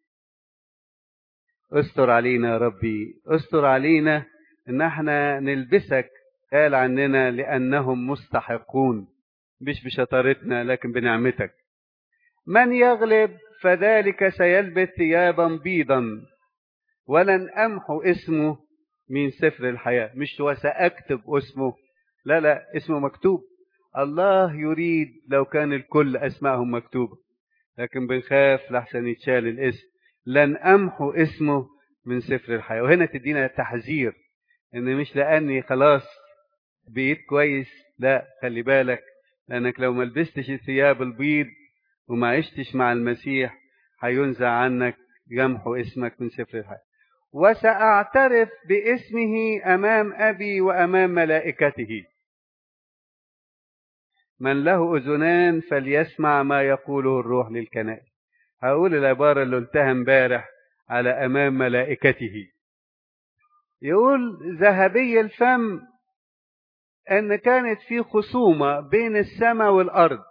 استر علينا يا ربي استر علينا ان احنا نلبسك قال عننا لانهم مستحقون مش بشطارتنا لكن بنعمتك من يغلب فذلك سيلبس ثيابا بيضا ولن امحو اسمه من سفر الحياه مش وساكتب اسمه لا لا اسمه مكتوب الله يريد لو كان الكل أسمائهم مكتوبة لكن بنخاف لحسن يتشال الاسم لن أمحو اسمه من سفر الحياة وهنا تدينا تحذير إن مش لأني خلاص بقيت كويس لا خلي بالك لأنك لو ما لبستش الثياب البيض وما عشتش مع المسيح هينزع عنك يمحو اسمك من سفر الحياة وسأعترف باسمه أمام أبي وأمام ملائكته من له أذنان فليسمع ما يقوله الروح للكنائس هقول العبارة اللي قلتها امبارح على أمام ملائكته يقول ذهبي الفم أن كانت في خصومة بين السماء والأرض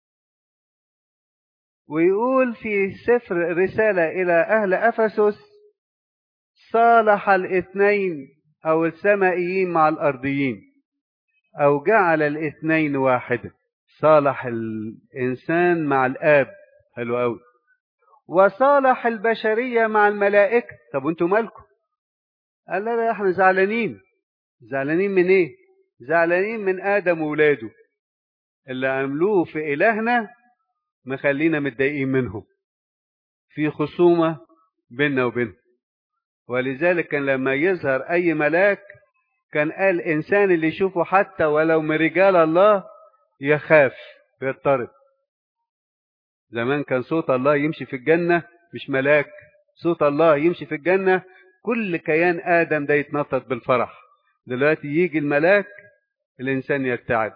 ويقول في سفر رسالة إلى أهل أفسس صالح الاثنين أو السمائيين مع الأرضيين أو جعل الاثنين واحدا صالح الإنسان مع الآب حلو أوي وصالح البشرية مع الملائكة طب وانتوا مالكم قال لا لا احنا زعلانين زعلانين من ايه زعلانين من آدم وولاده اللي عملوه في إلهنا مخلينا متضايقين منهم في خصومة بيننا وبينهم ولذلك كان لما يظهر أي ملاك كان قال إنسان اللي يشوفه حتى ولو من رجال الله يخاف ويضطرب زمان كان صوت الله يمشي في الجنة مش ملاك صوت الله يمشي في الجنة كل كيان آدم ده يتنطط بالفرح دلوقتي يجي الملاك الإنسان يرتعد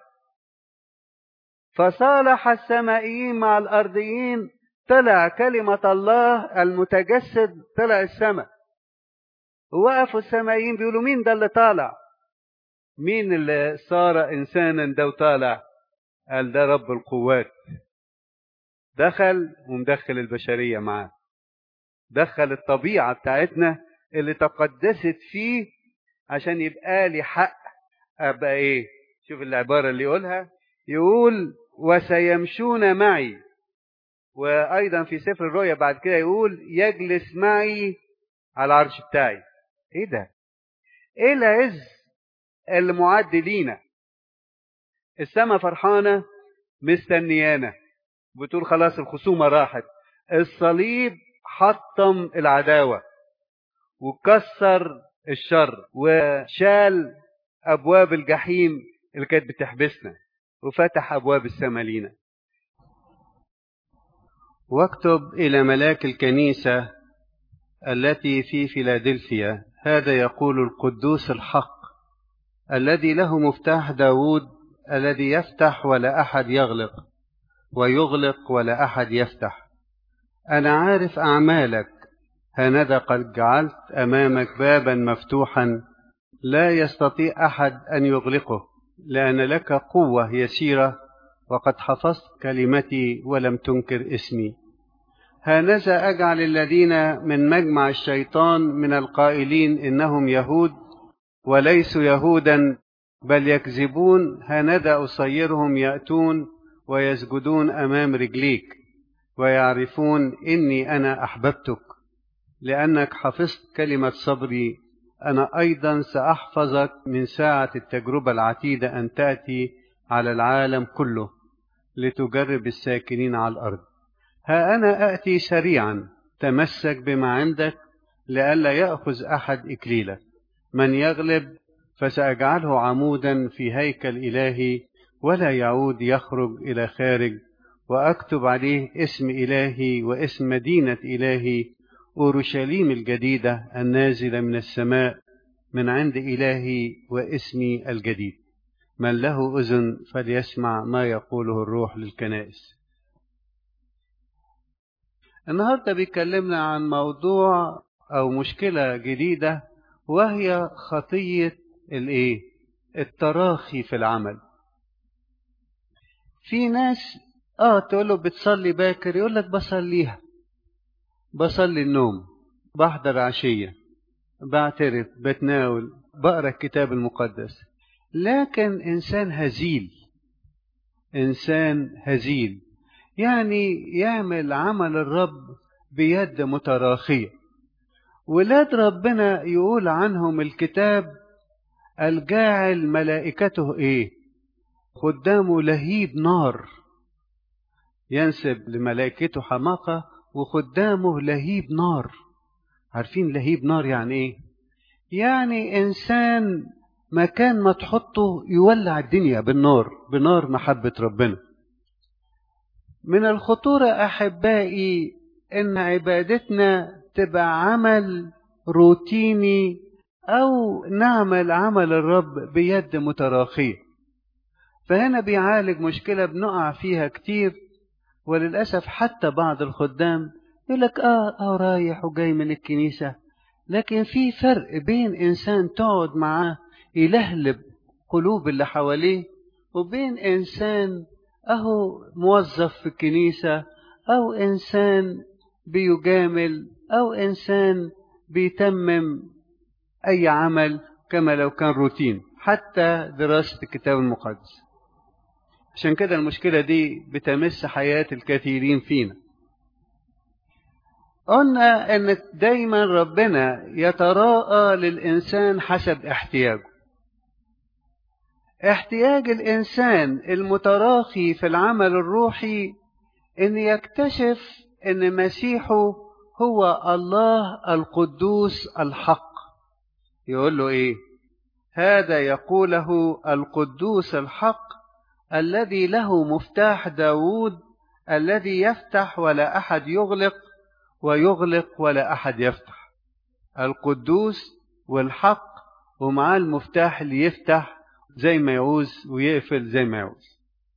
فصالح السمائيين مع الأرضيين طلع كلمة الله المتجسد طلع السماء ووقفوا السمائيين بيقولوا مين ده اللي طالع مين اللي صار إنسانا ده وطالع قال ده رب القوات دخل ومدخل البشرية معاه دخل الطبيعة بتاعتنا اللي تقدست فيه عشان يبقى لي حق أبقى إيه شوف العبارة اللي يقولها يقول وسيمشون معي وأيضا في سفر الرؤيا بعد كده يقول يجلس معي على العرش بتاعي إيه ده إيه العز اللي معد لينا السما فرحانة مستنيانا بتقول خلاص الخصومة راحت الصليب حطم العداوة وكسر الشر وشال أبواب الجحيم اللي كانت بتحبسنا وفتح أبواب السماء لينا واكتب إلى ملاك الكنيسة التي في فيلادلفيا هذا يقول القدوس الحق الذي له مفتاح داود الذي يفتح ولا أحد يغلق ويغلق ولا أحد يفتح أنا عارف أعمالك هانذا قد جعلت أمامك بابا مفتوحا لا يستطيع أحد أن يغلقه لأن لك قوة يسيرة وقد حفظت كلمتي ولم تنكر اسمي هانذا أجعل الذين من مجمع الشيطان من القائلين إنهم يهود وليسوا يهودا بل يكذبون هانذا أصيرهم يأتون ويسجدون أمام رجليك ويعرفون إني أنا أحببتك لأنك حفظت كلمة صبري أنا أيضا سأحفظك من ساعة التجربة العتيدة أن تأتي على العالم كله لتجرب الساكنين على الأرض ها أنا آتي سريعا تمسك بما عندك لئلا يأخذ أحد إكليلك من يغلب فسأجعله عمودا في هيكل إلهي ولا يعود يخرج إلى خارج وأكتب عليه اسم إلهي واسم مدينة إلهي أورشليم الجديدة النازلة من السماء من عند إلهي واسمي الجديد من له أذن فليسمع ما يقوله الروح للكنائس النهاردة بيكلمنا عن موضوع أو مشكلة جديدة وهي خطية الإيه؟ التراخي في العمل في ناس اه تقول له بتصلي باكر يقول لك بصليها بصلي النوم بحضر عشية بعترف بتناول بقرا الكتاب المقدس لكن انسان هزيل انسان هزيل يعني يعمل عمل الرب بيد متراخيه ولاد ربنا يقول عنهم الكتاب الجاعل ملائكته ايه خدامه لهيب نار ينسب لملائكته حماقة وخدامه لهيب نار عارفين لهيب نار يعني ايه يعني انسان مكان ما تحطه يولع الدنيا بالنار بنار محبة ربنا من الخطورة أحبائي إن عبادتنا تبقى عمل روتيني أو نعمل عمل الرب بيد متراخية فهنا بيعالج مشكلة بنقع فيها كتير وللأسف حتى بعض الخدام يقول لك آه آه رايح وجاي من الكنيسة لكن في فرق بين إنسان تقعد معاه يلهلب قلوب اللي حواليه وبين إنسان أهو موظف في الكنيسة أو إنسان بيجامل أو إنسان بيتمم أي عمل كما لو كان روتين حتى دراسة الكتاب المقدس عشان كده المشكلة دي بتمس حياة الكثيرين فينا قلنا ان دايما ربنا يتراءى للانسان حسب احتياجه احتياج الانسان المتراخي في العمل الروحي ان يكتشف ان مسيحه هو الله القدوس الحق يقول له ايه هذا يقوله القدوس الحق الذي له مفتاح داود الذي يفتح ولا احد يغلق ويغلق ولا احد يفتح القدوس والحق ومعاه المفتاح اللي يفتح زي ما يعوز ويقفل زي ما يعوز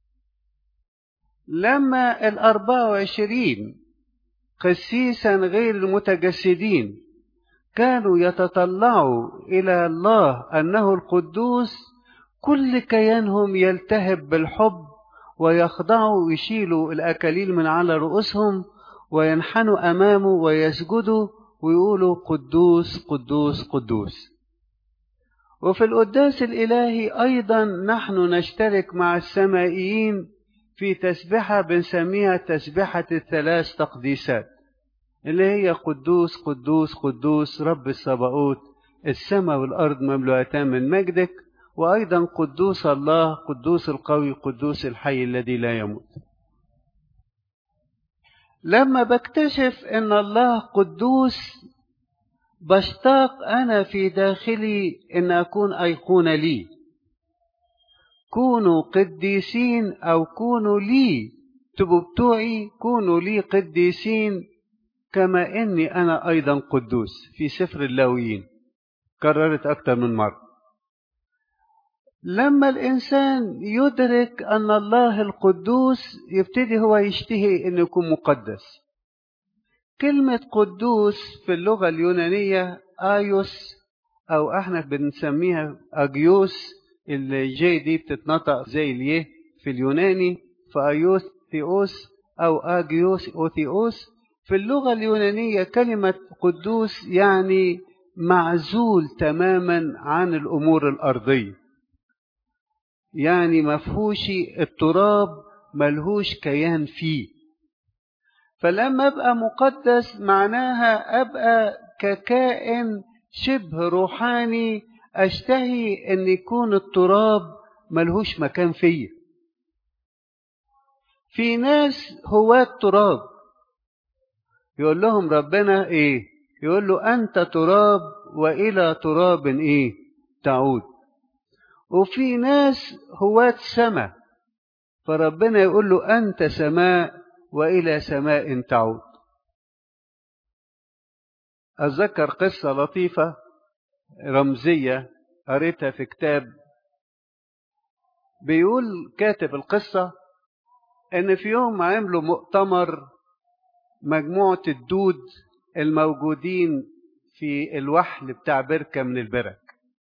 لما الأربعة وعشرين قسيسا غير المتجسدين كانوا يتطلعوا إلى الله أنه القدوس كل كيانهم يلتهب بالحب ويخضعوا ويشيلوا الأكاليل من على رؤوسهم وينحنوا أمامه ويسجدوا ويقولوا قدوس قدوس قدوس وفي القداس الإلهي أيضا نحن نشترك مع السمائيين في تسبحة بنسميها تسبحة الثلاث تقديسات اللي هي قدوس قدوس قدوس رب الصباؤوت السماء والأرض مملوءتان من مجدك وأيضا قدوس الله قدوس القوي قدوس الحي الذي لا يموت لما بكتشف ان الله قدوس بشتاق انا في داخلي ان اكون ايقونه لي كونوا قديسين او كونوا لي تبقوا بتوعي كونوا لي قديسين كما اني انا ايضا قدوس في سفر اللاويين كررت اكتر من مره لما الانسان يدرك ان الله القدوس يبتدي هو يشتهي انه يكون مقدس كلمة قدوس في اللغة اليونانية آيوس أو احنا بنسميها أجيوس اللي جي دي بتتنطق زي اليه في اليوناني فأيوس ثيوس أو أجيوس أوثيوس في اللغة اليونانية كلمة قدوس يعني معزول تماما عن الأمور الأرضية يعني مفهوش التراب ملهوش كيان فيه فلما ابقى مقدس معناها ابقى ككائن شبه روحاني اشتهي ان يكون التراب ملهوش مكان فيا في ناس هواة تراب يقول لهم ربنا ايه يقول له انت تراب والى تراب ايه تعود وفي ناس هواة سماء فربنا يقول له أنت سماء وإلى سماء تعود أتذكر قصة لطيفة رمزية قريتها في كتاب بيقول كاتب القصة إن في يوم عملوا مؤتمر مجموعة الدود الموجودين في الوحل بتاع بركة من البرك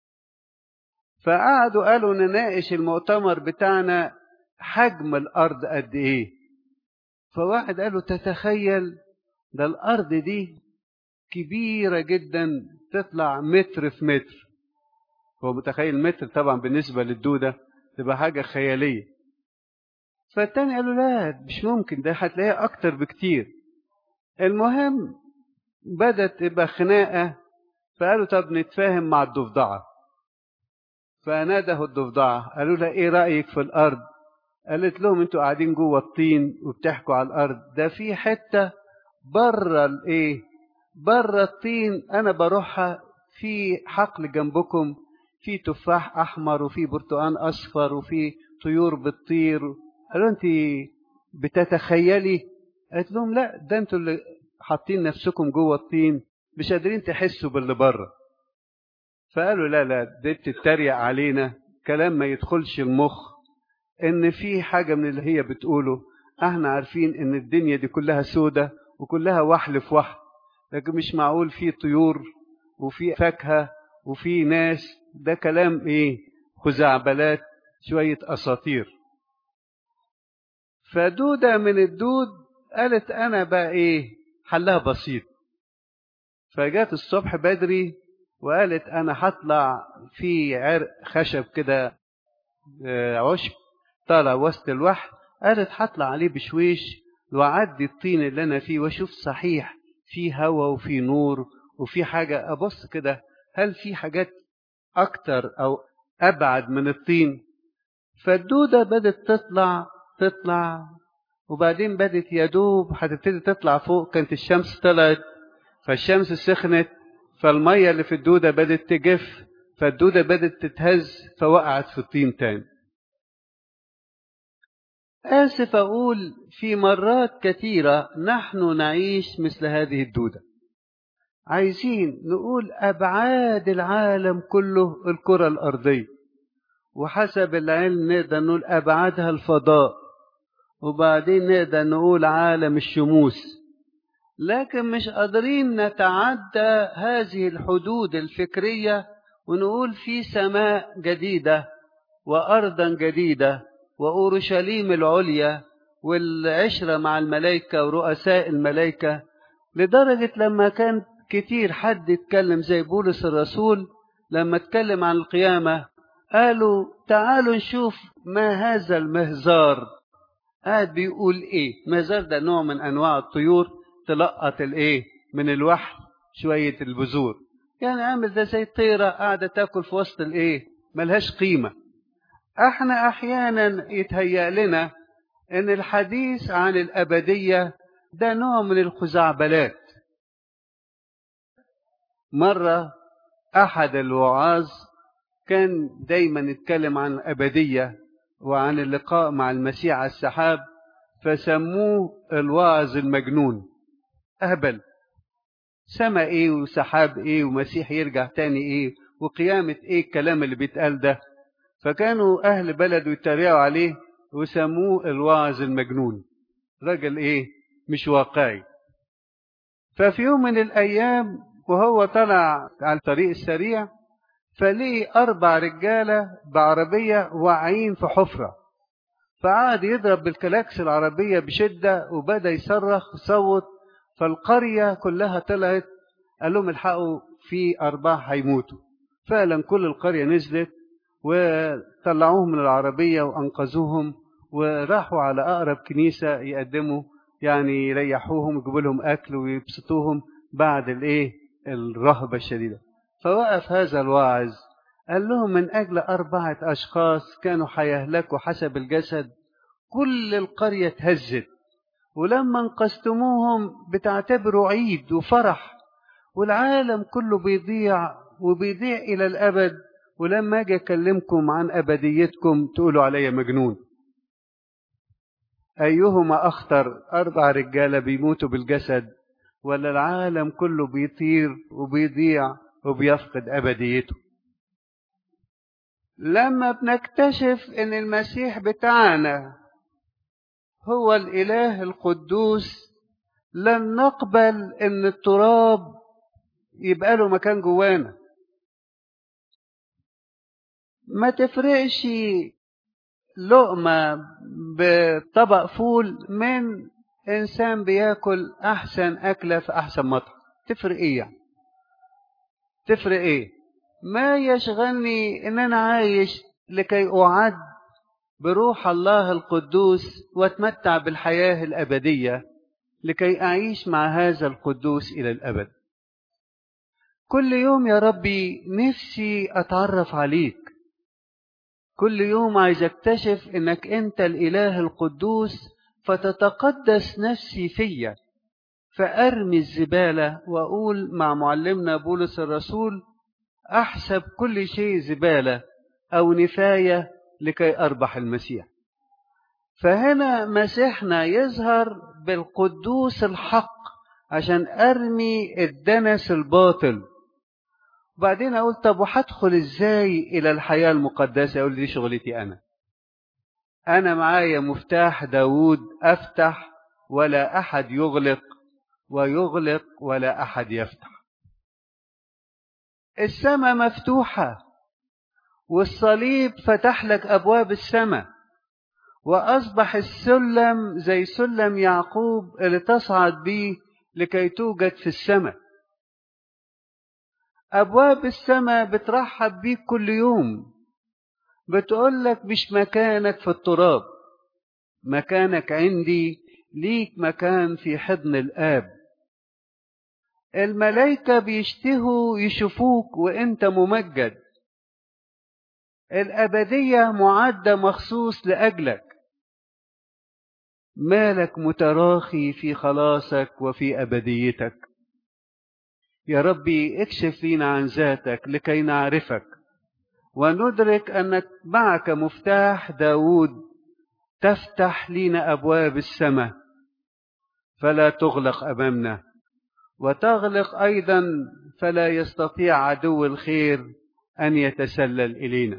فقعدوا قالوا نناقش المؤتمر بتاعنا حجم الارض قد ايه فواحد قال له تتخيل ده الارض دي كبيره جدا تطلع متر في متر هو متخيل متر طبعا بالنسبه للدوده تبقى حاجه خياليه فالتاني قال له لا مش ممكن ده هتلاقيها اكتر بكتير المهم بدت تبقى خناقه فقالوا طب نتفاهم مع الضفدعه فناده الضفدعة قالوا له ايه رأيك في الأرض قالت لهم انتوا قاعدين جوه الطين وبتحكوا على الارض ده في حته بره الايه بره الطين انا بروحها في حقل جنبكم في تفاح احمر وفي برتقان اصفر وفي طيور بتطير قالوا انت بتتخيلي قالت لهم لا ده انتوا اللي حاطين نفسكم جوه الطين مش قادرين تحسوا باللي بره فقالوا لا لا دي بتتريق علينا كلام ما يدخلش المخ ان في حاجه من اللي هي بتقوله احنا عارفين ان الدنيا دي كلها سودة وكلها وحل في وحل لكن مش معقول في طيور وفي فاكهه وفي ناس ده كلام ايه خزعبلات شويه اساطير فدوده من الدود قالت انا بقى ايه حلها بسيط فجات الصبح بدري وقالت انا هطلع في عرق خشب كده عشب طالع وسط الوحل قالت هطلع عليه بشويش واعدي الطين اللي انا فيه واشوف صحيح في هوا وفي نور وفي حاجه ابص كده هل في حاجات اكتر او ابعد من الطين فالدوده بدت تطلع تطلع وبعدين بدت يا دوب هتبتدي تطلع فوق كانت الشمس طلعت فالشمس سخنت فالميه اللي في الدوده بدت تجف فالدوده بدت تتهز فوقعت في الطين تاني آسف أقول في مرات كثيرة نحن نعيش مثل هذه الدودة عايزين نقول أبعاد العالم كله الكرة الأرضية وحسب العلم نقدر نقول أبعادها الفضاء وبعدين نقدر نقول عالم الشموس لكن مش قادرين نتعدى هذه الحدود الفكرية ونقول في سماء جديدة وأرضا جديدة وأورشليم العليا والعشرة مع الملائكة ورؤساء الملائكة لدرجة لما كان كتير حد يتكلم زي بولس الرسول لما اتكلم عن القيامة قالوا تعالوا نشوف ما هذا المهزار قاعد بيقول ايه مهزار ده نوع من انواع الطيور تلقط الايه من الوحل شوية البذور يعني عامل ده زي الطيرة قاعدة تاكل في وسط الايه ملهاش قيمة احنا احيانا يتهيأ لنا ان الحديث عن الابدية ده نوع من الخزعبلات مرة احد الوعاظ كان دايما يتكلم عن الابدية وعن اللقاء مع المسيح على السحاب فسموه الواعظ المجنون اهبل سما ايه وسحاب ايه ومسيح يرجع تاني ايه وقيامة ايه الكلام اللي بيتقال ده فكانوا أهل بلده يتريقوا عليه وسموه الواعظ المجنون راجل إيه مش واقعي ففي يوم من الأيام وهو طلع على الطريق السريع فلقي أربع رجالة بعربية واقعين في حفرة فقعد يضرب بالكلاكس العربية بشدة وبدأ يصرخ وصوت فالقرية كلها طلعت قال لهم الحقوا في أربعة هيموتوا فعلا كل القرية نزلت وطلعوهم من العربية وأنقذوهم وراحوا على أقرب كنيسة يقدموا يعني يريحوهم ويجيبوا لهم أكل ويبسطوهم بعد الإيه الرهبة الشديدة فوقف هذا الواعظ قال لهم من أجل أربعة أشخاص كانوا هيهلكوا حسب الجسد كل القرية اتهزت ولما انقذتموهم بتعتبروا عيد وفرح والعالم كله بيضيع وبيضيع إلى الأبد ولما اجي اكلمكم عن ابديتكم تقولوا عليا مجنون ايهما اخطر اربع رجاله بيموتوا بالجسد ولا العالم كله بيطير وبيضيع وبيفقد ابديته لما بنكتشف ان المسيح بتاعنا هو الاله القدوس لن نقبل ان التراب يبقى له مكان جوانا ما تفرقش لقمة بطبق فول من إنسان بياكل أحسن أكلة في أحسن مطعم تفرق إيه يعني؟ تفرق إيه؟ ما يشغلني إن أنا عايش لكي أعد بروح الله القدوس وأتمتع بالحياة الأبدية لكي أعيش مع هذا القدوس إلى الأبد كل يوم يا ربي نفسي أتعرف عليك كل يوم عايز اكتشف انك انت الاله القدوس فتتقدس نفسي فيا فارمي الزباله واقول مع معلمنا بولس الرسول احسب كل شيء زباله او نفايه لكي اربح المسيح فهنا مسيحنا يظهر بالقدوس الحق عشان ارمي الدنس الباطل وبعدين اقول طب وهدخل ازاي الى الحياه المقدسه اقول دي شغلتي انا انا معايا مفتاح داوود افتح ولا احد يغلق ويغلق ولا احد يفتح السماء مفتوحه والصليب فتح لك ابواب السماء واصبح السلم زي سلم يعقوب اللي تصعد بيه لكي توجد في السماء ابواب السماء بترحب بيك كل يوم بتقول لك مش مكانك في التراب مكانك عندي ليك مكان في حضن الاب الملائكه بيشتهوا يشوفوك وانت ممجد الابديه معده مخصوص لاجلك مالك متراخي في خلاصك وفي ابديتك يا ربي اكشف لينا عن ذاتك لكي نعرفك وندرك انك معك مفتاح داود تفتح لينا ابواب السماء فلا تغلق امامنا وتغلق ايضا فلا يستطيع عدو الخير ان يتسلل الينا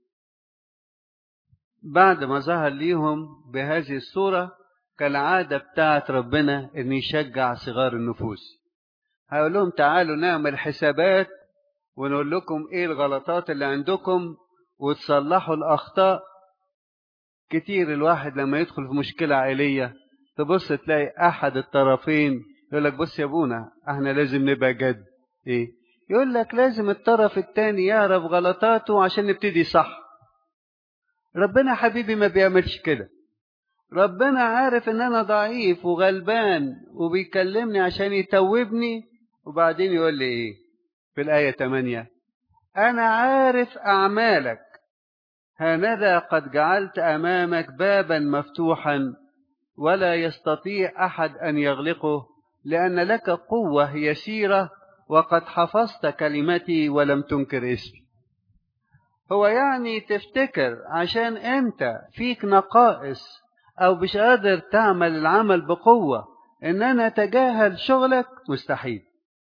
بعد ما ظهر ليهم بهذه الصوره كالعاده بتاعت ربنا ان يشجع صغار النفوس هقول لهم تعالوا نعمل حسابات ونقول لكم ايه الغلطات اللي عندكم وتصلحوا الاخطاء كتير الواحد لما يدخل في مشكلة عائلية تبص تلاقي احد الطرفين يقول لك بص يا ابونا احنا لازم نبقى جد ايه يقول لك لازم الطرف التاني يعرف غلطاته عشان نبتدي صح ربنا حبيبي ما بيعملش كده ربنا عارف ان انا ضعيف وغلبان وبيكلمني عشان يتوبني وبعدين يقول لي ايه في الآية 8 أنا عارف أعمالك هانذا قد جعلت أمامك بابا مفتوحا ولا يستطيع أحد أن يغلقه لأن لك قوة يسيرة وقد حفظت كلمتي ولم تنكر اسمي هو يعني تفتكر عشان أنت فيك نقائص أو مش قادر تعمل العمل بقوة إن أنا أتجاهل شغلك مستحيل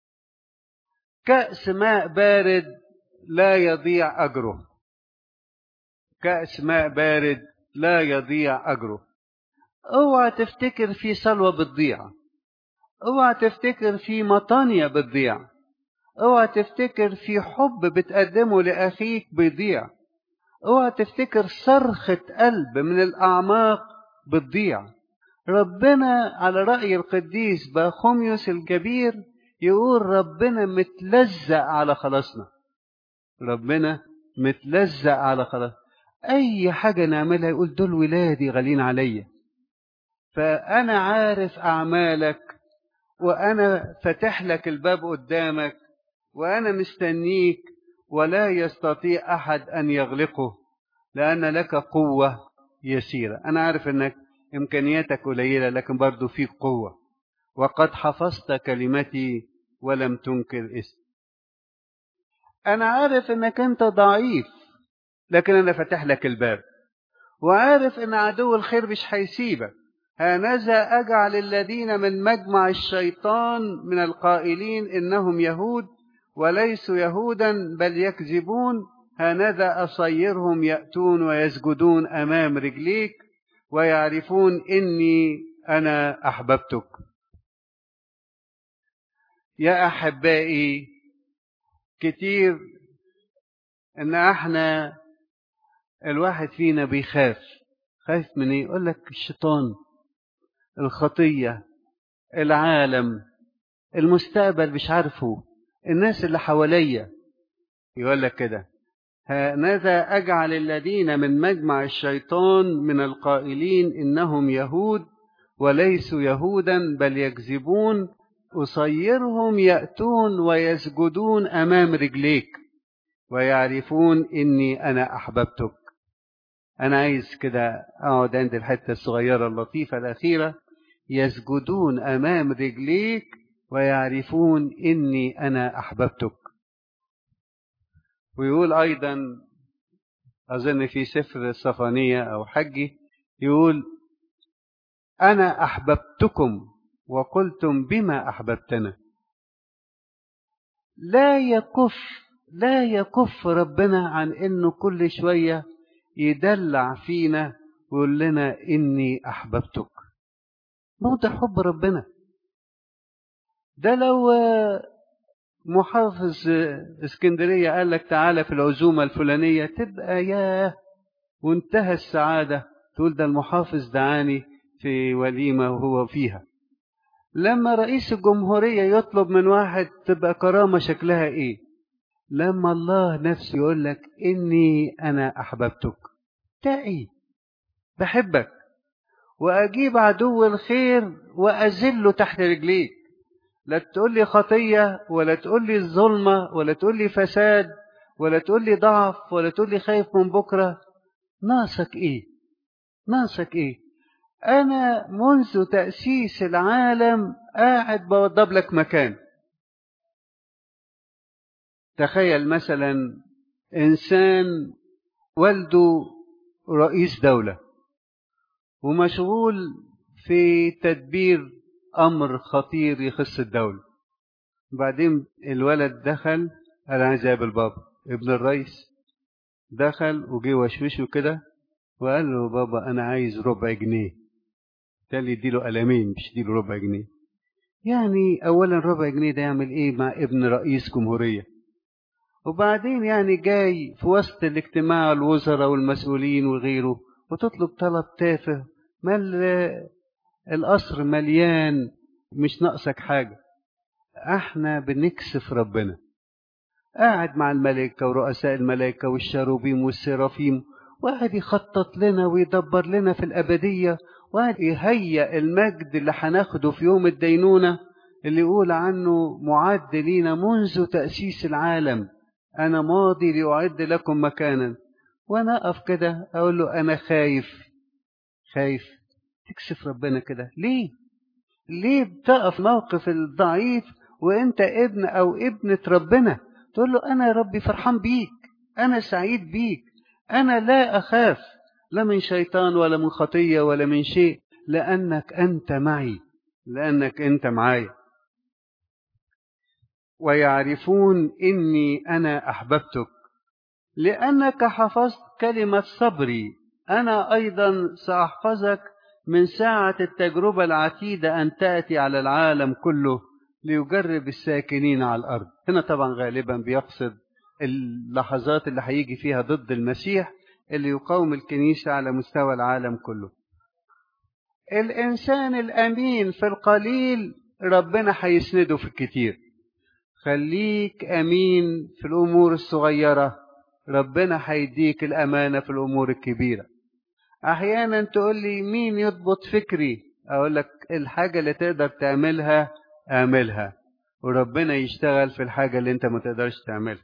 كأس ماء بارد لا يضيع أجره كأس ماء بارد لا يضيع أجره اوعى تفتكر في سلوى بتضيع اوعى تفتكر في مطانية بتضيع اوعى تفتكر في حب بتقدمه لأخيك بيضيع اوعى تفتكر صرخة قلب من الأعماق بتضيع ربنا على رأي القديس باخوميوس الكبير يقول ربنا متلزق على خلاصنا ربنا متلزق على خلاص اي حاجه نعملها يقول دول ولادي غالين عليا فانا عارف اعمالك وانا فاتح لك الباب قدامك وانا مستنيك ولا يستطيع احد ان يغلقه لان لك قوه يسيره انا عارف انك امكانياتك قليله لكن برضو فيك قوه وقد حفظت كلمتي ولم تنكر اسمي انا عارف انك انت ضعيف لكن انا فاتح لك الباب وعارف ان عدو الخير مش هيسيبك هانذا اجعل الذين من مجمع الشيطان من القائلين انهم يهود وليسوا يهودا بل يكذبون هانذا اصيرهم ياتون ويسجدون امام رجليك ويعرفون اني انا احببتك يا احبائي كتير ان احنا الواحد فينا بيخاف خايف من ايه يقول لك الشيطان الخطيه العالم المستقبل مش عارفه الناس اللي حواليا يقول لك كده هانذا اجعل الذين من مجمع الشيطان من القائلين انهم يهود وليسوا يهودا بل يكذبون أصيرهم يأتون ويسجدون أمام رجليك ويعرفون إني أنا أحببتك أنا عايز كده أقعد عند الحتة الصغيرة اللطيفة الأخيرة يسجدون أمام رجليك ويعرفون إني أنا أحببتك ويقول أيضا أظن في سفر الصفانية أو حجي يقول أنا أحببتكم وقلتم بما أحببتنا لا يكف لا يكف ربنا عن إنه كل شوية يدلع فينا ويقول لنا إني أحببتك موضع حب ربنا ده لو محافظ اسكندرية قال لك تعالى في العزومة الفلانية تبقى ياه وانتهى السعادة تقول ده المحافظ دعاني في وليمة وهو فيها لما رئيس الجمهورية يطلب من واحد تبقى كرامة شكلها ايه لما الله نفسه يقول لك اني انا احببتك تعي بحبك واجيب عدو الخير واذله تحت رجليك لا تقول لي خطية ولا تقول لي ظلمة ولا تقول لي فساد ولا تقول لي ضعف ولا تقول لي خايف من بكرة ناقصك ايه ناقصك ايه انا منذ تأسيس العالم قاعد بوضب لك مكان تخيل مثلا انسان والده رئيس دولة ومشغول في تدبير امر خطير يخص الدولة بعدين الولد دخل قال عايز اقابل بابا ابن الرئيس دخل وجي وشوشه كده وقال له بابا انا عايز ربع جنيه تالي يديله قلمين مش يديله ربع جنيه يعني اولا ربع جنيه ده يعمل ايه مع ابن رئيس جمهوريه وبعدين يعني جاي في وسط الاجتماع الوزراء والمسؤولين وغيره وتطلب طلب تافه مال القصر مليان مش ناقصك حاجة احنا بنكسف ربنا قاعد مع الملائكة ورؤساء الملائكة والشاروبيم والسرافيم وقاعد يخطط لنا ويدبر لنا في الأبدية وقاعد يهيئ المجد اللي هناخده في يوم الدينونة اللي يقول عنه معد لينا منذ تأسيس العالم أنا ماضي لأعد لكم مكانا وأنا أقف كده أقول له أنا خايف خايف تكسف ربنا كده ليه ليه بتقف موقف الضعيف وانت ابن او ابنة ربنا تقول له انا يا ربي فرحان بيك انا سعيد بيك انا لا اخاف لا من شيطان ولا من خطية ولا من شيء لانك انت معي لانك انت معايا ويعرفون اني انا احببتك لانك حفظت كلمة صبري انا ايضا ساحفظك من ساعة التجربة العتيدة أن تأتي على العالم كله ليجرب الساكنين على الأرض هنا طبعا غالبا بيقصد اللحظات اللي هيجي فيها ضد المسيح اللي يقاوم الكنيسة على مستوى العالم كله الإنسان الأمين في القليل ربنا هيسنده في الكتير خليك أمين في الأمور الصغيرة ربنا هيديك الأمانة في الأمور الكبيرة احيانا تقول لي مين يضبط فكري اقول لك الحاجه اللي تقدر تعملها اعملها وربنا يشتغل في الحاجه اللي انت ما تقدرش تعملها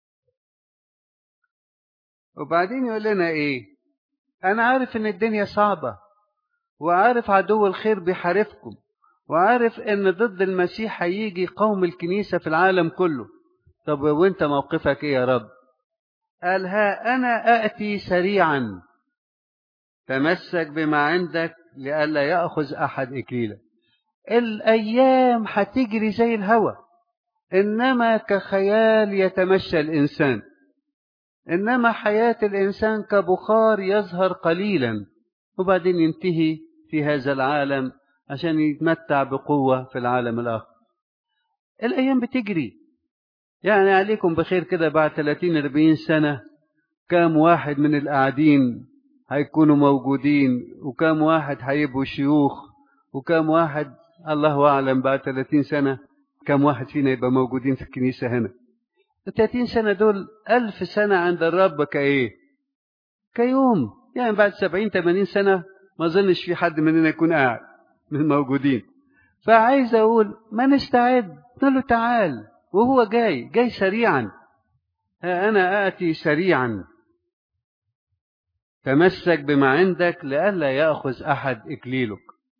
وبعدين يقول لنا ايه انا عارف ان الدنيا صعبه وعارف عدو الخير بيحاربكم وعارف ان ضد المسيح هيجي قوم الكنيسه في العالم كله طب وانت موقفك ايه يا رب قال ها انا اتي سريعا تمسك بما عندك لئلا ياخذ احد اكليلك الايام هتجري زي الهوى انما كخيال يتمشى الانسان انما حياه الانسان كبخار يظهر قليلا وبعدين ينتهي في هذا العالم عشان يتمتع بقوه في العالم الاخر الايام بتجري يعني عليكم بخير كده بعد 30 40 سنه كام واحد من القاعدين هيكونوا موجودين وكم واحد هيبقوا شيوخ وكم واحد الله أعلم بعد 30 سنة كم واحد فينا يبقى موجودين في الكنيسة هنا 30 سنة دول ألف سنة عند الرب كإيه كيوم يعني بعد 70 80 سنة ما أظنش في حد مننا يكون قاعد من الموجودين فعايز أقول ما نستعد قلت له تعال وهو جاي جاي سريعا أنا آتي سريعا تمسك بما عندك لئلا يأخذ أحد إكليلك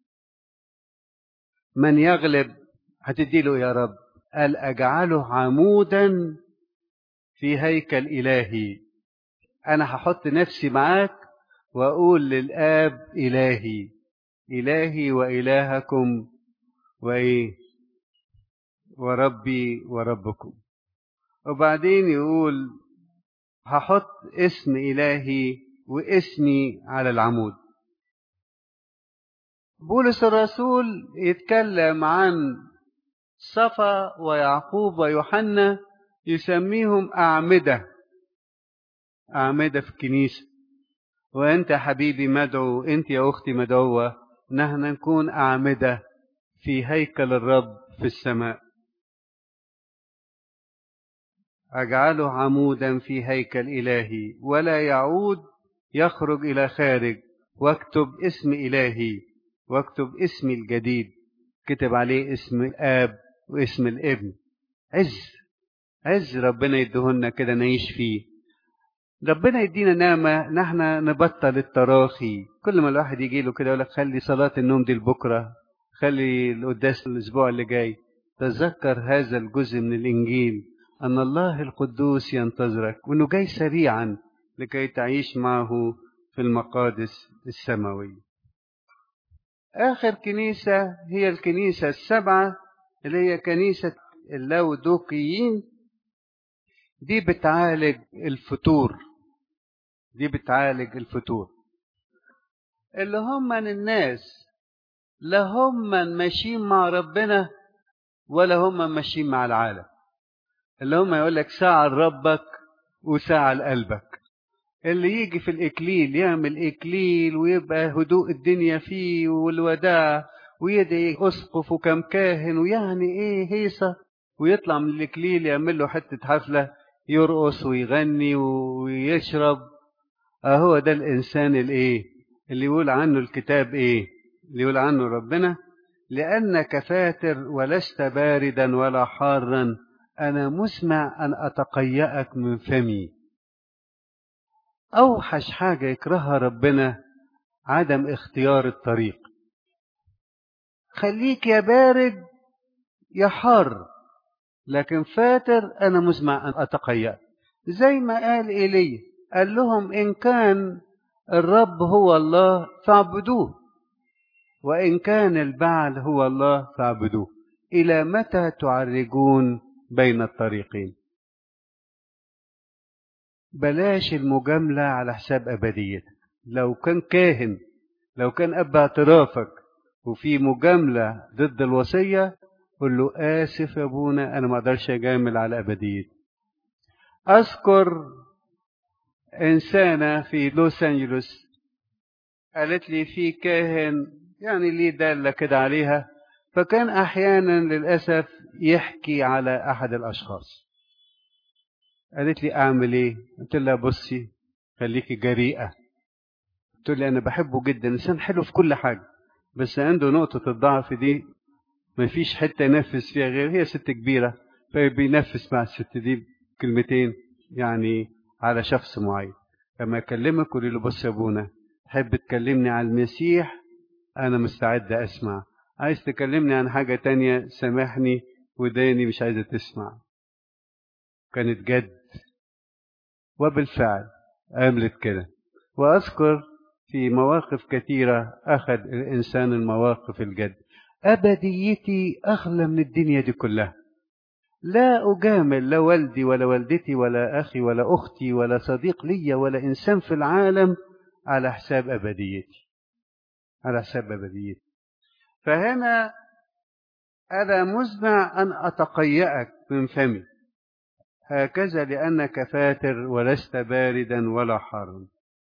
من يغلب هتديله يا رب قال أجعله عمودا في هيكل إلهي أنا هحط نفسي معاك وأقول للآب إلهي إلهي وإلهكم وإيه وربي وربكم وبعدين يقول هحط اسم إلهي واسمي على العمود بولس الرسول يتكلم عن صفا ويعقوب ويوحنا يسميهم أعمدة أعمدة في الكنيسة وأنت يا حبيبي مدعو أنت يا أختي مدعوة نحن نكون أعمدة في هيكل الرب في السماء أجعله عمودا في هيكل إلهي ولا يعود يخرج إلى خارج واكتب اسم إلهي واكتب اسمي الجديد كتب عليه اسم الآب واسم الابن عز عز ربنا يدهنا كده نعيش فيه ربنا يدينا نعمة نحن نبطل التراخي كل ما الواحد يجي له كده يقول لك خلي صلاة النوم دي لبكرة خلي القداس الأسبوع اللي جاي تذكر هذا الجزء من الإنجيل أن الله القدوس ينتظرك وأنه جاي سريعا لكي تعيش معه في المقادس السماوية آخر كنيسة هي الكنيسة السبعة اللي هي كنيسة اللودوقيين دي بتعالج الفتور دي بتعالج الفتور اللي هم الناس لا هم ماشيين مع ربنا ولا هم ماشيين مع العالم اللي هم يقول لك ساعة لربك وساعة لقلبك اللي يجي في الإكليل يعمل إكليل ويبقى هدوء الدنيا فيه والوداع ويدعي أسقف وكم كاهن ويعني إيه هيصة ويطلع من الإكليل يعمل له حتة حفلة يرقص ويغني ويشرب أهو ده الإنسان الإيه اللي يقول عنه الكتاب إيه اللي يقول عنه ربنا لأنك فاتر ولست باردا ولا حارا أنا مسمع أن أتقيأك من فمي أوحش حاجة يكرهها ربنا عدم اختيار الطريق خليك يا بارد يا حار لكن فاتر أنا مسمع أن أتقيأ زي ما قال إيليا قال لهم إن كان الرب هو الله فاعبدوه وإن كان البعل هو الله فاعبدوه إلى متى تعرجون بين الطريقين بلاش المجاملة على حساب أبديتك لو كان كاهن لو كان أب اعترافك وفي مجاملة ضد الوصية قل له آسف يا أبونا أنا ما أقدرش أجامل على أبديتي أذكر إنسانة في لوس أنجلوس قالت لي في كاهن يعني ليه دالة كده عليها فكان أحيانا للأسف يحكي على أحد الأشخاص قالت لي أعمل إيه؟ قلت لها بصي خليكي جريئة قلت لي أنا بحبه جدا إنسان حلو في كل حاجة بس عنده نقطة الضعف دي مفيش حتة ينفس فيها غير هي ست كبيرة فبينفس مع الست دي كلمتين يعني على شخص معين لما أكلمك قولي له بص يا أبونا تحب تكلمني عن المسيح أنا مستعد أسمع عايز تكلمني عن حاجة تانية سامحني وداني مش عايزة تسمع كانت جد وبالفعل عملت كده وأذكر في مواقف كثيرة أخذ الإنسان المواقف الجد أبديتي أغلى من الدنيا دي كلها لا أجامل لا والدي ولا والدتي ولا أخي ولا أختي ولا صديق لي ولا إنسان في العالم على حساب أبديتي على حساب أبديتي فهنا أنا مزمع أن أتقيأك من فمي هكذا لأنك فاتر ولست باردا ولا حارا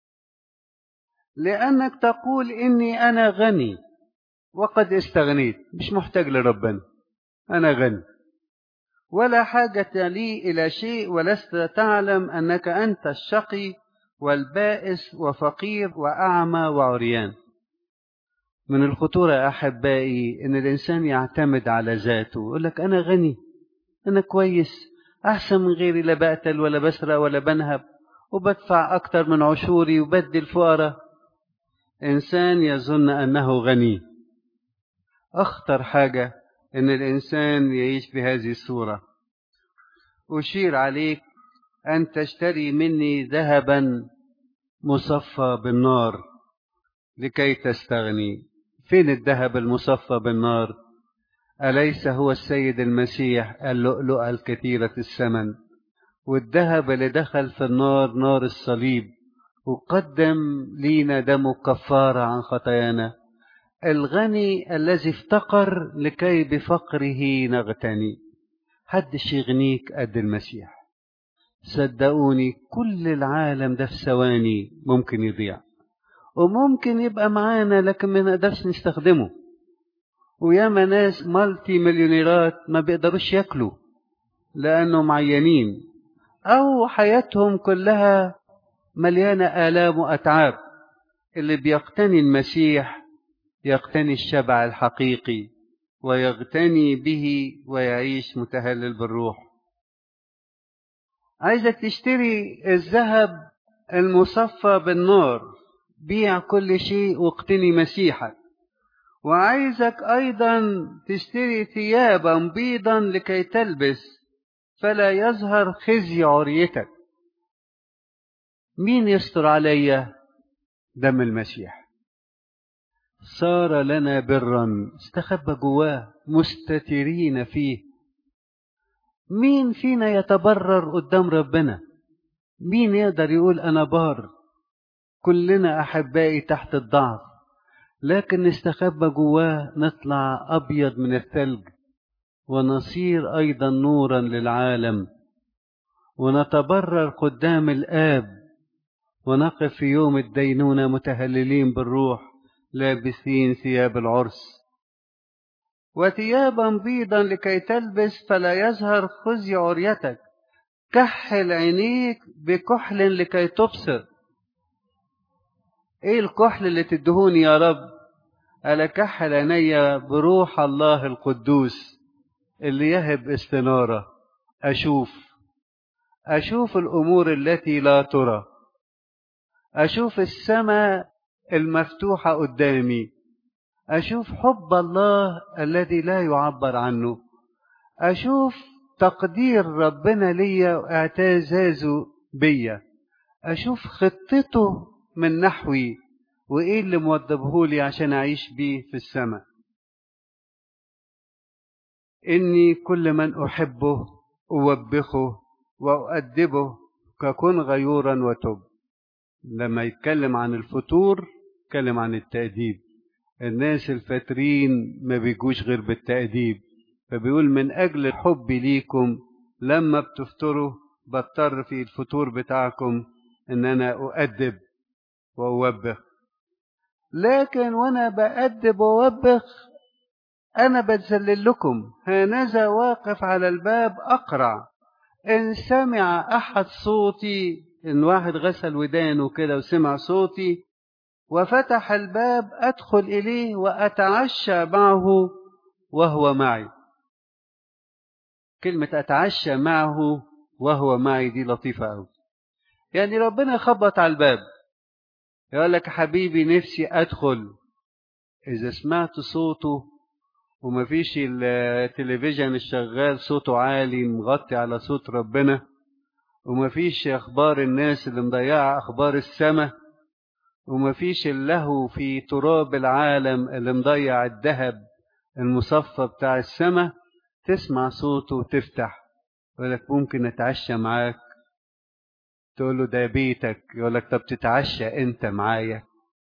لأنك تقول إني أنا غني وقد استغنيت مش محتاج لربنا أنا غني ولا حاجة لي إلى شيء ولست تعلم أنك أنت الشقي والبائس وفقير وأعمى وعريان من الخطورة يا أحبائي إن الإنسان يعتمد على ذاته يقول لك أنا غني أنا كويس أحسن من غيري لا بقتل ولا بسرق ولا بنهب وبدفع أكتر من عشوري وبدي الفقراء إنسان يظن أنه غني أخطر حاجة إن الإنسان يعيش بهذه الصورة أشير عليك أن تشتري مني ذهبا مصفى بالنار لكي تستغني فين الذهب المصفى بالنار أليس هو السيد المسيح اللؤلؤة الكثيرة الثمن والذهب اللي دخل في النار نار الصليب وقدم لينا دمه كفارة عن خطايانا الغني الذي افتقر لكي بفقره نغتني حدش يغنيك قد المسيح صدقوني كل العالم ده في ثواني ممكن يضيع وممكن يبقى معانا لكن ما نقدرش نستخدمه وياما ناس مالتي مليونيرات ما بيقدروش ياكلوا لانهم عيانين او حياتهم كلها مليانه الام واتعاب اللي بيقتني المسيح يقتني الشبع الحقيقي ويغتني به ويعيش متهلل بالروح عايزك تشتري الذهب المصفى بالنار بيع كل شيء واقتني مسيحك وعايزك ايضا تشتري ثيابا بيضا لكي تلبس فلا يظهر خزي عريتك مين يستر علي دم المسيح صار لنا برا استخبى جواه مستترين فيه مين فينا يتبرر قدام ربنا مين يقدر يقول انا بار كلنا احبائي تحت الضعف لكن نستخبى جواه نطلع ابيض من الثلج ونصير ايضا نورا للعالم ونتبرر قدام الاب ونقف في يوم الدينونه متهللين بالروح لابسين ثياب العرس وثيابا بيضا لكي تلبس فلا يظهر خزي عريتك كحل عينيك بكحل لكي تبصر ايه الكحل اللي تدهوني يا رب الا كحل عيني بروح الله القدوس اللي يهب استنارة اشوف اشوف الامور التي لا ترى اشوف السماء المفتوحة قدامي أشوف حب الله الذي لا يعبر عنه أشوف تقدير ربنا ليا واعتزازه بيا أشوف خطته من نحوي وإيه اللي موضبهولي عشان أعيش بيه في السماء إني كل من أحبه أوبخه وأؤدبه ككن غيورا وتب لما يتكلم عن الفتور يتكلم عن التأديب الناس الفاترين ما بيجوش غير بالتأديب فبيقول من أجل حبي ليكم لما بتفطروا بضطر في الفطور بتاعكم إن أنا أؤدب وأوبخ لكن وأنا بأدب وأوبخ أنا بتذلل لكم هانذا واقف على الباب أقرع إن سمع أحد صوتي إن واحد غسل ودانه كده وسمع صوتي وفتح الباب أدخل إليه وأتعشى معه وهو معي كلمة أتعشى معه وهو معي دي لطيفة أوي يعني ربنا خبط على الباب يقول لك حبيبي نفسي أدخل إذا سمعت صوته ومفيش التلفزيون الشغال صوته عالي مغطي على صوت ربنا ومفيش أخبار الناس اللي مضيعة أخبار السماء ومفيش اللهو في تراب العالم اللي مضيع الذهب المصفى بتاع السماء تسمع صوته وتفتح يقولك ممكن اتعشى معاك تقول له ده بيتك يقولك طب تتعشى انت معايا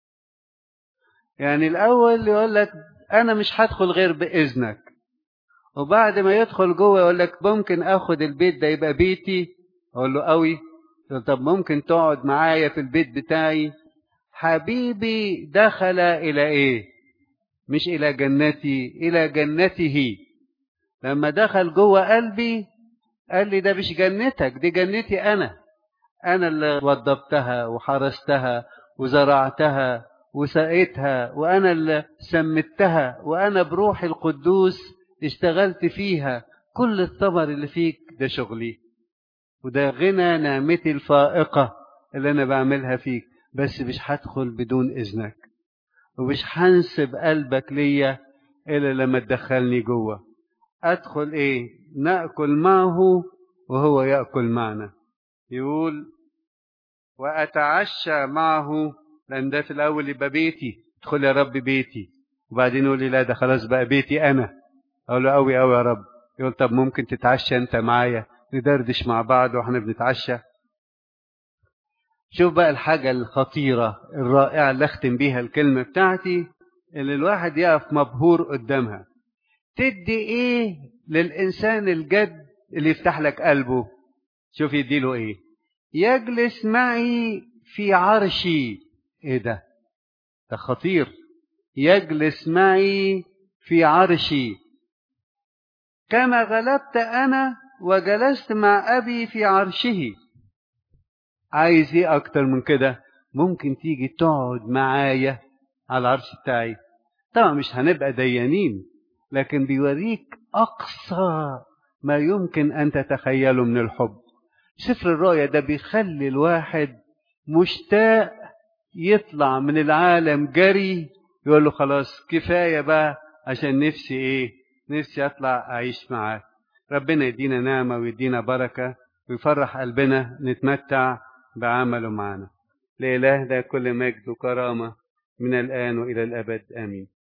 يعني الاول يقولك انا مش هدخل غير باذنك وبعد ما يدخل جوه يقولك ممكن اخد البيت ده يبقى بيتي اقول له قوي طب ممكن تقعد معايا في البيت بتاعي حبيبي دخل إلى إيه؟ مش إلى جنتي إلى جنته لما دخل جوه قلبي قال لي ده مش جنتك دي جنتي أنا أنا اللي وضبتها وحرستها وزرعتها وسقيتها وأنا اللي سمتها وأنا بروحي القدوس اشتغلت فيها كل الثمر اللي فيك ده شغلي وده غنى نعمتي الفائقة اللي انا بعملها فيك بس مش هدخل بدون اذنك ومش هنسب قلبك ليا الا لما تدخلني جوه ادخل ايه ناكل معه وهو ياكل معنا يقول واتعشى معه لان ده في الاول يبقى بيتي ادخل يا رب بيتي وبعدين يقول لي لا ده خلاص بقى بيتي انا اقول له قوي قوي يا رب يقول طب ممكن تتعشى انت معايا ندردش مع بعض واحنا بنتعشى شوف بقى الحاجة الخطيرة الرائعة اللي اختم بيها الكلمة بتاعتي اللي الواحد يقف مبهور قدامها تدي ايه للإنسان الجد اللي يفتح لك قلبه شوف يديله ايه يجلس معي في عرشي ايه ده ده خطير يجلس معي في عرشي كما غلبت انا وجلست مع ابي في عرشه عايز ايه اكتر من كده ممكن تيجي تقعد معايا على العرش بتاعي طبعا مش هنبقى ديانين لكن بيوريك اقصى ما يمكن ان تتخيله من الحب سفر الرؤيا ده بيخلي الواحد مشتاق يطلع من العالم جري يقول له خلاص كفايه بقى عشان نفسي ايه نفسي اطلع اعيش معاك ربنا يدينا نعمه ويدينا بركه ويفرح قلبنا نتمتع بعمله معنا لإله ده كل مجد وكرامة من الآن وإلى الأبد آمين